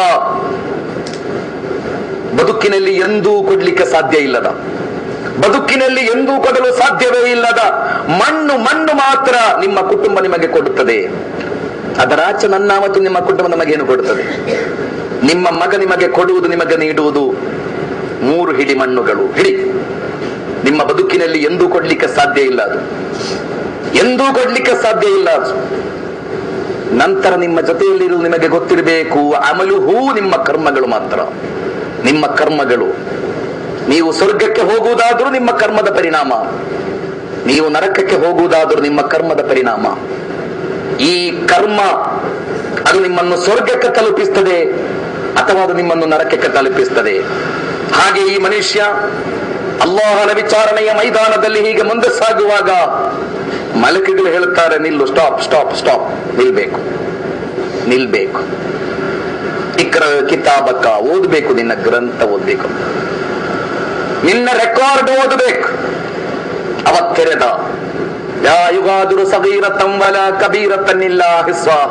[SPEAKER 2] ಬದುಕಿನಲ್ಲಿ ಎಂದೂ ಕೊಡ್ಲಿಕ್ಕೆ ಸಾಧ್ಯ ಇಲ್ಲದ ಬದುಕಿನಲ್ಲಿ ಎಂದೂ ಕೊಡಲು ಸಾಧ್ಯವೇ ಇಲ್ಲದ ಮಣ್ಣು ಮಣ್ಣು ಮಾತ್ರ ನಿಮ್ಮ ಕುಟುಂಬ ನಿಮಗೆ ಕೊಡುತ್ತದೆ ಅದರ ಆಚೆ ನನ್ನ ಮತ್ತು ನಿಮ್ಮ ಕುಟುಂಬ ನಮಗೇನು ಕೊಡುತ್ತದೆ ನಿಮ್ಮ ಮಗ ನಿಮಗೆ ಕೊಡುವುದು ನಿಮಗೆ ನೀಡುವುದು ಮೂರು ಹಿಡಿ ಮಣ್ಣುಗಳು ಹಿಡಿ ನಿಮ್ಮ ಬದುಕಿನಲ್ಲಿ ಎಂದೂ ಕೊಡ್ಲಿಕ್ಕೆ ಸಾಧ್ಯ ಇಲ್ಲ ಅದು ಎಂದೂ ಕೊಡ್ಲಿಕ್ಕೆ ಸಾಧ್ಯ ಇಲ್ಲ ಅದು ನಂತರ ನಿಮ್ಮ ಜೊತೆಯಲ್ಲಿರುವುದು ನಿಮಗೆ ಗೊತ್ತಿರಬೇಕು ಅಮಲು ಹೂ ನಿಮ್ಮ ಕರ್ಮಗಳು ಮಾತ್ರ ನಿಮ್ಮ ಕರ್ಮಗಳು ನೀವು ಸ್ವರ್ಗಕ್ಕೆ ಹೋಗುವುದಾದ್ರೂ ನಿಮ್ಮ ಕರ್ಮದ ಪರಿಣಾಮ ನೀವು ನರಕಕ್ಕೆ ಹೋಗುವುದಾದ್ರೂ ನಿಮ್ಮ ಕರ್ಮದ ಪರಿಣಾಮ ಈ ಕರ್ಮ ಅದು ನಿಮ್ಮನ್ನು ಸ್ವರ್ಗಕ್ಕೆ ತಲುಪಿಸ್ತದೆ ಅಥವಾ ಅದು ನಿಮ್ಮನ್ನು ನರಕಕ್ಕೆ ತಲುಪಿಸ್ತದೆ ಹಾಗೆ ಈ ಮನುಷ್ಯ ಅಲ್ಲಾಹನ ವಿಚಾರಣೆಯ ಮೈದಾನದಲ್ಲಿ ಹೀಗೆ ಮುಂದೆ ಸಾಗುವಾಗ ಮಲಕಿಗಳು ಹೇಳುತ್ತಾರೆ ನಿಲ್ಲು ಸ್ಟಾಪ್ ಸ್ಟಾಪ್ ಸ್ಟಾಪ್ ನಿಲ್ಬೇಕು ನಿಲ್ಬೇಕು ಇಕ್ರ ಕಿತಾಬಕ್ಕ ಓದಬೇಕು ನಿನ್ನ ಗ್ರಂಥ ಓದಬೇಕು ನಿನ್ನ ರೆಕಾರ್ಡ್ ಓದಬೇಕು ಅವತ್ತೆರೆದ ಯಾ ಯುಗಾದುರು ಸಗೀರತಂ ವಲ ಕಬೀರತನ್ನಿಲ್ಲ ಹಿಸ್ವಾಹ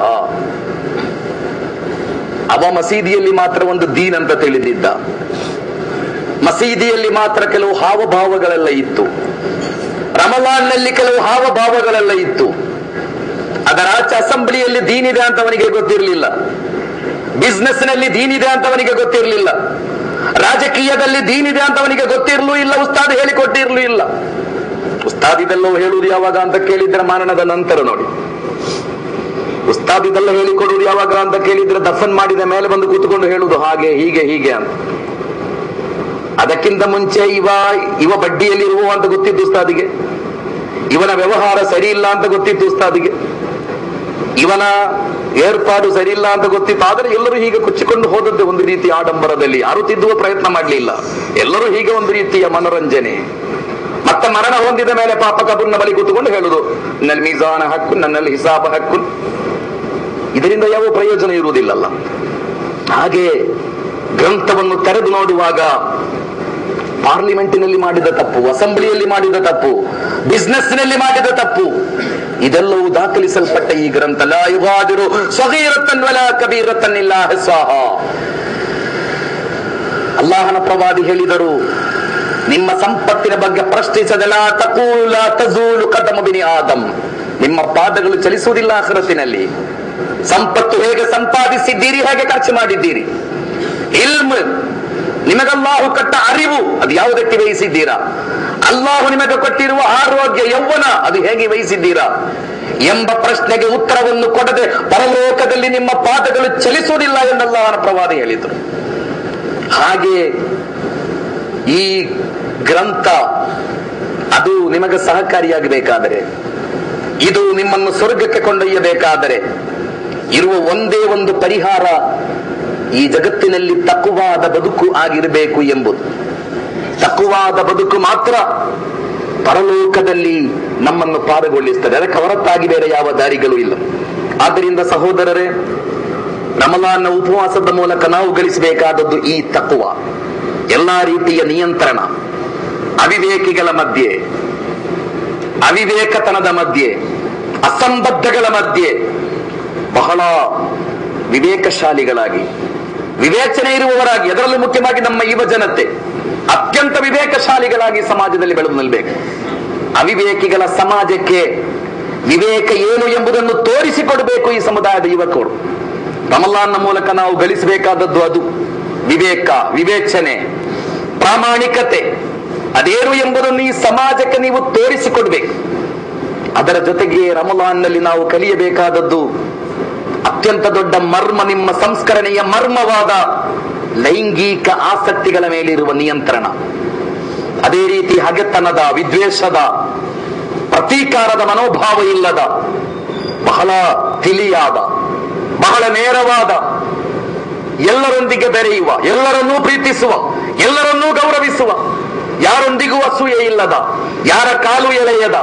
[SPEAKER 2] ಅವ ಮಸೀದಿಯಲ್ಲಿ ಮಾತ್ರ ಒಂದು ದೀನ್ ಅಂತ ತಿಳಿದಿದ್ದ ಮಸೀದಿಯಲ್ಲಿ ಮಾತ್ರ ಕೆಲವು ಹಾವಭಾವಗಳೆಲ್ಲ ಇತ್ತು ರಮಲಾನ್ನಲ್ಲಿ ಕೆಲವು ಹಾವಭಾವಗಳೆಲ್ಲ ಇತ್ತು ಅದರ ಆಚೆ ಅಸೆಂಬ್ಲಿಯಲ್ಲಿ ದೀನಿದೆ ಅಂತ ಅವನಿಗೆ ಗೊತ್ತಿರಲಿಲ್ಲ ಬಿಸ್ನೆಸ್ ನಲ್ಲಿ ದೀನಿದೆ ಅಂತ ಅವನಿಗೆ ಗೊತ್ತಿರಲಿಲ್ಲ ರಾಜಕೀಯದಲ್ಲಿ ದೀನಿದೆ ಅಂತ ಅವನಿಗೆ ಗೊತ್ತಿರಲೂ ಇಲ್ಲ ಉಸ್ತಾದ್ ಹೇಳಿಕೊಟ್ಟಿರ್ಲೂ ಇಲ್ಲ ಉಸ್ತಾದ್ ಇದೆಲ್ಲವೂ ಹೇಳುವುದು ಯಾವಾಗ ಅಂತ ಕೇಳಿದ್ರೆ ಮರಣದ ನಂತರ ನೋಡಿ ಉಸ್ತಾದ್ ಇದೆಲ್ಲ ಹೇಳಿಕೊಡುವುದು ಯಾವಾಗ ಅಂತ ಕೇಳಿದ್ರೆ ದಫನ್ ಮಾಡಿದ ಮೇಲೆ ಬಂದು ಕೂತ್ಕೊಂಡು ಹೇಳುದು ಹಾಗೆ ಹೀಗೆ ಹೀಗೆ ಅಂತ ಅದಕ್ಕಿಂತ ಮುಂಚೆ ಇವ ಇವ ಬಡ್ಡಿಯಲ್ಲಿ ಇರುವ ಅಂತ ಗೊತ್ತಿತ್ತು ಉಸ್ತಾದಿಗೆ ಇವನ ವ್ಯವಹಾರ ಸರಿ ಇಲ್ಲ ಅಂತ ಗೊತ್ತಿತ್ತು ಉಸ್ತಾದಿಗೆ ಇವನ ಏರ್ಪಾಡು ಸರಿ ಇಲ್ಲ ಅಂತ ಗೊತ್ತಿತ್ತು ಆದರೆ ಎಲ್ಲರೂ ಹೀಗೆ ಕುಚ್ಚಿಕೊಂಡು ಹೋದದ್ದೇ ಒಂದು ರೀತಿಯ ಆಡಂಬರದಲ್ಲಿ ಯಾರು ತಿದ್ದುವ ಪ್ರಯತ್ನ ಮಾಡಲಿಲ್ಲ ಎಲ್ಲರೂ ಹೀಗೆ ಒಂದು ರೀತಿಯ ಮನೋರಂಜನೆ ಮತ್ತೆ ಮರಣ ಹೊಂದಿದ ಮೇಲೆ ಪಾಪ ಕಬರ್ನ ಬಳಿ ಕೂತ್ಕೊಂಡು ಹೇಳುದು ನನ್ನಲ್ಲಿ ಮೀಸಾನ ಹಕ್ಕು ನನ್ನಲ್ಲಿ ಹಿಸಾಬ ಹಕ್ಕು ಇದರಿಂದ ಯಾವ ಪ್ರಯೋಜನ ಇರುವುದಿಲ್ಲಲ್ಲ ಹಾಗೆ ಗ್ರಂಥವನ್ನು ತೆರೆದು ನೋಡುವಾಗ ಪಾರ್ಲಿಮೆಂಟಿನಲ್ಲಿ ಮಾಡಿದ ತಪ್ಪು ಅಸೆಂಬ್ಲಿಯಲ್ಲಿ ಮಾಡಿದ ತಪ್ಪು ಬಿಸ್ನೆಸ್ ನಲ್ಲಿ ಮಾಡಿದ ತಪ್ಪು ಇದೆಲ್ಲವೂ ದಾಖಲಿಸಲ್ಪಟ್ಟ ಈ ಗ್ರಂಥ ಲಾ ಯುಗಾದಿರು ಸ್ವಗೀರತನ್ ವಲ ಕಬೀರತನ್ ಇಲ್ಲ ಹಸ್ವಾಹ ಅಲ್ಲಾಹನ ಪ್ರವಾದಿ ಹೇಳಿದರು ನಿಮ್ಮ ಸಂಪತ್ತಿನ ಬಗ್ಗೆ ಪ್ರಶ್ನಿಸದಲ ತಕೂಲ ತಜೂಲು ಕದಮ ಬಿನಿ ಆದಂ ನಿಮ್ಮ ಪಾದಗಳು ಚಲಿಸುವುದಿಲ್ಲ ಆಖರತ್ತಿನಲ್ಲಿ ಸಂಪತ್ತು ಹೇಗೆ ಸಂಪಾದಿಸಿದ್ದೀರಿ ಹೇಗೆ ಖರ್ಚು ಮಾಡಿದ್ದೀರಿ ಇಲ್ಮ್ ನಿಮಗಲ್ಲಾಹು ಕೊಟ್ಟ ಅರಿವು ಅದು ಯಾವುದಕ್ಕೆ ವಹಿಸಿದ್ದೀರಾ ಅಲ್ಲಾಹು ನಿಮಗೆ ಕೊಟ್ಟಿರುವ ಆರೋಗ್ಯ ಯೌವನ ಅದು ಹೇಗೆ ವಹಿಸಿದ್ದೀರಾ ಎಂಬ ಪ್ರಶ್ನೆಗೆ ಉತ್ತರವನ್ನು ಕೊಡದೆ ಪರಲೋಕದಲ್ಲಿ ನಿಮ್ಮ ಪಾದಗಳು ಚಲಿಸುವುದಿಲ್ಲ ಎಂದಲ್ಲಾಹನ ಪ್ರವಾದಿ ಹೇಳಿದರು ಹಾಗೆ ಈ ಗ್ರಂಥ ಅದು ನಿಮಗೆ ಸಹಕಾರಿಯಾಗಬೇಕಾದರೆ ಇದು ನಿಮ್ಮನ್ನು ಸ್ವರ್ಗಕ್ಕೆ ಕೊಂಡೊಯ್ಯಬೇಕಾದರೆ ಇರುವ ಒಂದೇ ಒಂದು ಪರಿಹಾರ ಈ ಜಗತ್ತಿನಲ್ಲಿ ತಕ್ಕುವಾದ ಬದುಕು ಆಗಿರಬೇಕು ಎಂಬುದು ತಕ್ಕುವಾದ ಬದುಕು ಮಾತ್ರ ಪರಲೋಕದಲ್ಲಿ ನಮ್ಮನ್ನು ಪಾರಗೊಳಿಸ್ತದೆ ಅದಕ್ಕೆ ಹೊರತಾಗಿ ಬೇರೆ ಯಾವ ದಾರಿಗಳು ಇಲ್ಲ ಆದ್ದರಿಂದ ಸಹೋದರರೇ ರಮಲಾನ್ನ ಉಪವಾಸದ ಮೂಲಕ ನಾವು ಗಳಿಸಬೇಕಾದದ್ದು ಈ ತತ್ವ ಎಲ್ಲಾ ರೀತಿಯ ನಿಯಂತ್ರಣ ಅವಿವೇಕಿಗಳ ಮಧ್ಯೆ ಅವಿವೇಕತನದ ಮಧ್ಯೆ ಅಸಂಬದ್ಧಗಳ ಮಧ್ಯೆ ಬಹಳ ವಿವೇಕಶಾಲಿಗಳಾಗಿ ವಿವೇಚನೆ ಇರುವವರಾಗಿ ಅದರಲ್ಲೂ ಮುಖ್ಯವಾಗಿ ನಮ್ಮ ಯುವ ಜನತೆ ಅತ್ಯಂತ ವಿವೇಕಶಾಲಿಗಳಾಗಿ ಸಮಾಜದಲ್ಲಿ ಬೆಳೆದು ನಿಲ್ಲಬೇಕು ಅವಿವೇಕಿಗಳ ಸಮಾಜಕ್ಕೆ ವಿವೇಕ ಏನು ಎಂಬುದನ್ನು ತೋರಿಸಿಕೊಡಬೇಕು ಈ ಸಮುದಾಯದ ಯುವಕರು ರಮಲಾನ್ನ ಮೂಲಕ ನಾವು ಗಳಿಸಬೇಕಾದದ್ದು ಅದು ವಿವೇಕ ವಿವೇಚನೆ ಪ್ರಾಮಾಣಿಕತೆ ಅದೇನು ಎಂಬುದನ್ನು ಈ ಸಮಾಜಕ್ಕೆ ನೀವು ತೋರಿಸಿಕೊಡ್ಬೇಕು ಅದರ ಜೊತೆಗೆ ರಮಲಾನ್ನಲ್ಲಿ ನಾವು ಕಲಿಯಬೇಕಾದದ್ದು ಅತ್ಯಂತ ದೊಡ್ಡ ಮರ್ಮ ನಿಮ್ಮ ಸಂಸ್ಕರಣೆಯ ಮರ್ಮವಾದ ಲೈಂಗಿಕ ಆಸಕ್ತಿಗಳ ಮೇಲಿರುವ ನಿಯಂತ್ರಣ ಅದೇ ರೀತಿ ಹಗೆತನದ ವಿದ್ವೇಷದ ಪ್ರತೀಕಾರದ ಮನೋಭಾವ ಇಲ್ಲದ ಬಹಳ ತಿಳಿಯಾದ ಬಹಳ ನೇರವಾದ ಎಲ್ಲರೊಂದಿಗೆ ಬೆರೆಯುವ ಎಲ್ಲರನ್ನೂ ಪ್ರೀತಿಸುವ ಎಲ್ಲರನ್ನೂ ಗೌರವಿಸುವ ಯಾರೊಂದಿಗೂ ಅಸೂಯೆ ಇಲ್ಲದ ಯಾರ ಕಾಲು ಎಳೆಯದ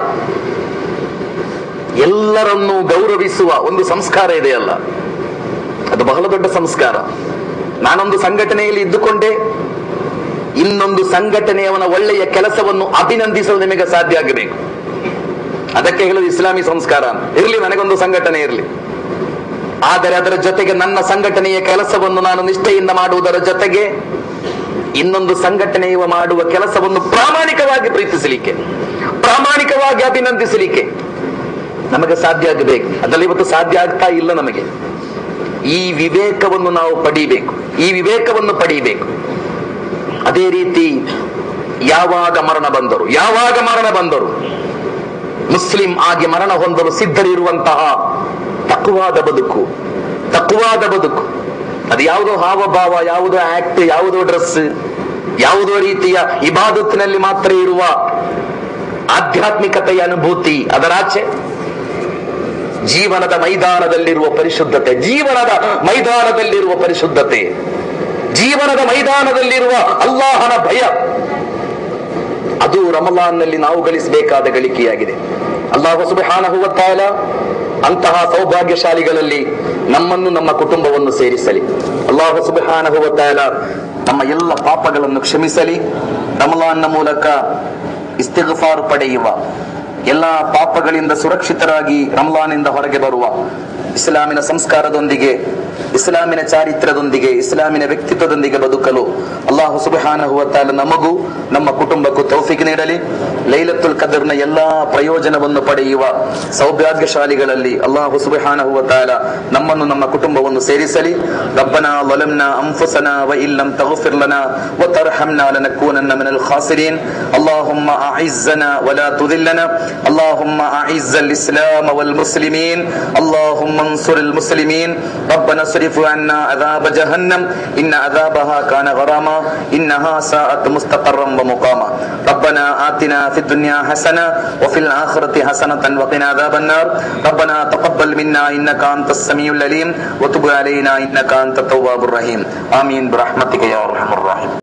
[SPEAKER 2] ಎಲ್ಲರನ್ನೂ ಗೌರವಿಸುವ ಒಂದು ಸಂಸ್ಕಾರ ಇದೆಯಲ್ಲ ಅದು ಬಹಳ ದೊಡ್ಡ ಸಂಸ್ಕಾರ ನಾನೊಂದು ಸಂಘಟನೆಯಲ್ಲಿ ಇದ್ದುಕೊಂಡೇ ಇನ್ನೊಂದು ಸಂಘಟನೆಯವನ ಒಳ್ಳೆಯ ಕೆಲಸವನ್ನು ಅಭಿನಂದಿಸಲು ನಿಮಗೆ ಸಾಧ್ಯ ಆಗಬೇಕು ಅದಕ್ಕೆ ಹೇಳುದು ಇಸ್ಲಾಮಿ ಸಂಸ್ಕಾರ ಇರಲಿ ನನಗೊಂದು ಸಂಘಟನೆ ಇರಲಿ ಆದರೆ ಅದರ ಜೊತೆಗೆ ನನ್ನ ಸಂಘಟನೆಯ ಕೆಲಸವನ್ನು ನಾನು ನಿಷ್ಠೆಯಿಂದ ಮಾಡುವುದರ ಜೊತೆಗೆ ಇನ್ನೊಂದು ಸಂಘಟನೆಯ ಮಾಡುವ ಕೆಲಸವನ್ನು ಪ್ರಾಮಾಣಿಕವಾಗಿ ಪ್ರೀತಿಸಲಿಕ್ಕೆ ಪ್ರಾಮಾಣಿಕವಾಗಿ ಅಭಿನಂದಿಸಲಿಕ್ಕೆ ನಮಗೆ ಸಾಧ್ಯ ಆಗಬೇಕು ಅದರಲ್ಲಿ ಇವತ್ತು ಸಾಧ್ಯ ಆಗ್ತಾ ಇಲ್ಲ ನಮಗೆ ಈ ವಿವೇಕವನ್ನು ನಾವು ಪಡೀಬೇಕು ಈ ವಿವೇಕವನ್ನು ಪಡೀಬೇಕು ಅದೇ ರೀತಿ ಯಾವಾಗ ಮರಣ ಬಂದರು ಯಾವಾಗ ಮರಣ ಬಂದರು ಮುಸ್ಲಿಂ ಆಗಿ ಮರಣ ಹೊಂದಲು ಸಿದ್ಧರಿರುವಂತಹ ತಕ್ಕವಾದ ಬದುಕು ತಕ್ಕವಾದ ಬದುಕು ಅದು ಯಾವುದೋ ಹಾವಭಾವ ಯಾವುದೋ ಆಕ್ಟ್ ಯಾವುದೋ ಡ್ರೆಸ್ ಯಾವುದೋ ರೀತಿಯ ಇಬಾದತ್ತಿನಲ್ಲಿ ಮಾತ್ರ ಇರುವ ಆಧ್ಯಾತ್ಮಿಕತೆಯ ಅನುಭೂತಿ ಅದರಾಚೆ ಜೀವನದ ಮೈದಾನದಲ್ಲಿರುವ ಪರಿಶುದ್ಧತೆ ಜೀವನದ ಮೈದಾನದಲ್ಲಿರುವ ಪರಿಶುದ್ಧತೆ ಜೀವನದ ಮೈದಾನದಲ್ಲಿರುವ ಅಲ್ಲಾಹನ ಭಯ ಅದು ರಮಲಾನ್ನಲ್ಲಿ ನಾವು ಗಳಿಸಬೇಕಾದ ಗಳಿಕೆಯಾಗಿದೆ ಅಲ್ಲಾಹು ಸುಬ್ಹಾನಹು ವ ತಾಲ ಅಂತಹ ಸೌಭಾಗ್ಯಶಾಲಿಗಳಲ್ಲಿ ನಮ್ಮನ್ನು ನಮ್ಮ ಕುಟುಂಬವನ್ನು ಸೇರಿಸಲಿ ಅಲ್ಲಾಹು ಸುಬ್ಹಾನಹು ವ ತಾಲ ನಮ್ಮ ಎಲ್ಲ ಪಾಪಗಳನ್ನು ಕ್ಷಮಿಸಲಿ ರಮಲಾನ್ನ ಮೂಲಕ ಇಸ್ತಿಗಫಾರ್ ಪಡೆಯುವ ಎಲ್ಲ ಪಾಪಗಳಿಂದ ಸುರಕ್ಷಿತರಾಗಿ ರಮಲಾನಿಂದ ಹೊರಗೆ ಬರುವ ಇಸ್ಲಾಮಿನ ಸಂಸ್ಕಾರದೊಂದಿಗೆ ಇಸ್ಲಾಮಿನ ಚಾರಿತ್ರದೊಂದಿಗೆ ಇಸ್ಲಾಮಿನ ವ್ಯಕ್ತಿತ್ವದೊಂದಿಗೆ ಬದುಕಲು ಅಲ್ಲಾಹು ಸುಬ್ಹಾನಹು ವ ತಾಲ ನಮಗೂ ನಮ್ಮ ಕುಟುಂಬಕ್ಕೂ ತೌಫಿಕ್ ನೀಡಲಿ ಲೈಲತ್ತುಲ್ ಕದರ್ನ ಎಲ್ಲಾ ಪ್ರಯೋಜನವನ್ನು ಪಡೆಯುವ ಸೌಭಾಗ್ಯಶಾಲಿಗಳಲ್ಲಿ ಅಲ್ಲಾಹು ಸುಬ್ಹಾನಹು ವ ತಾಲ ನಮ್ಮನ್ನು ನಮ್ಮ ಕುಟುಂಬವನ್ನು ಸೇರಿಸಲಿ ರಬ್ಬನಾ ظلمنا أنفسنا وإن لم تغفر لنا وترحمنا لنكونن من الخاسرين اللهم أعزنا ولا تذلنا اللهم أعز الإسلام والمسلمين اللهم انصر المسلمين ربنا اصرف عنا عذاب جهنم إن عذابها كان غراما إنها ساءت مستقرا ومقاما ربنا آتنا في الدنيا حسنة وفي الآخرة حسنة وقنا عذاب النار ربنا تقبل منا إنك أنت السميع العليم وتب علينا إنك أنت التواب الرحيم آمين برحمتك يا أرحم الراحمين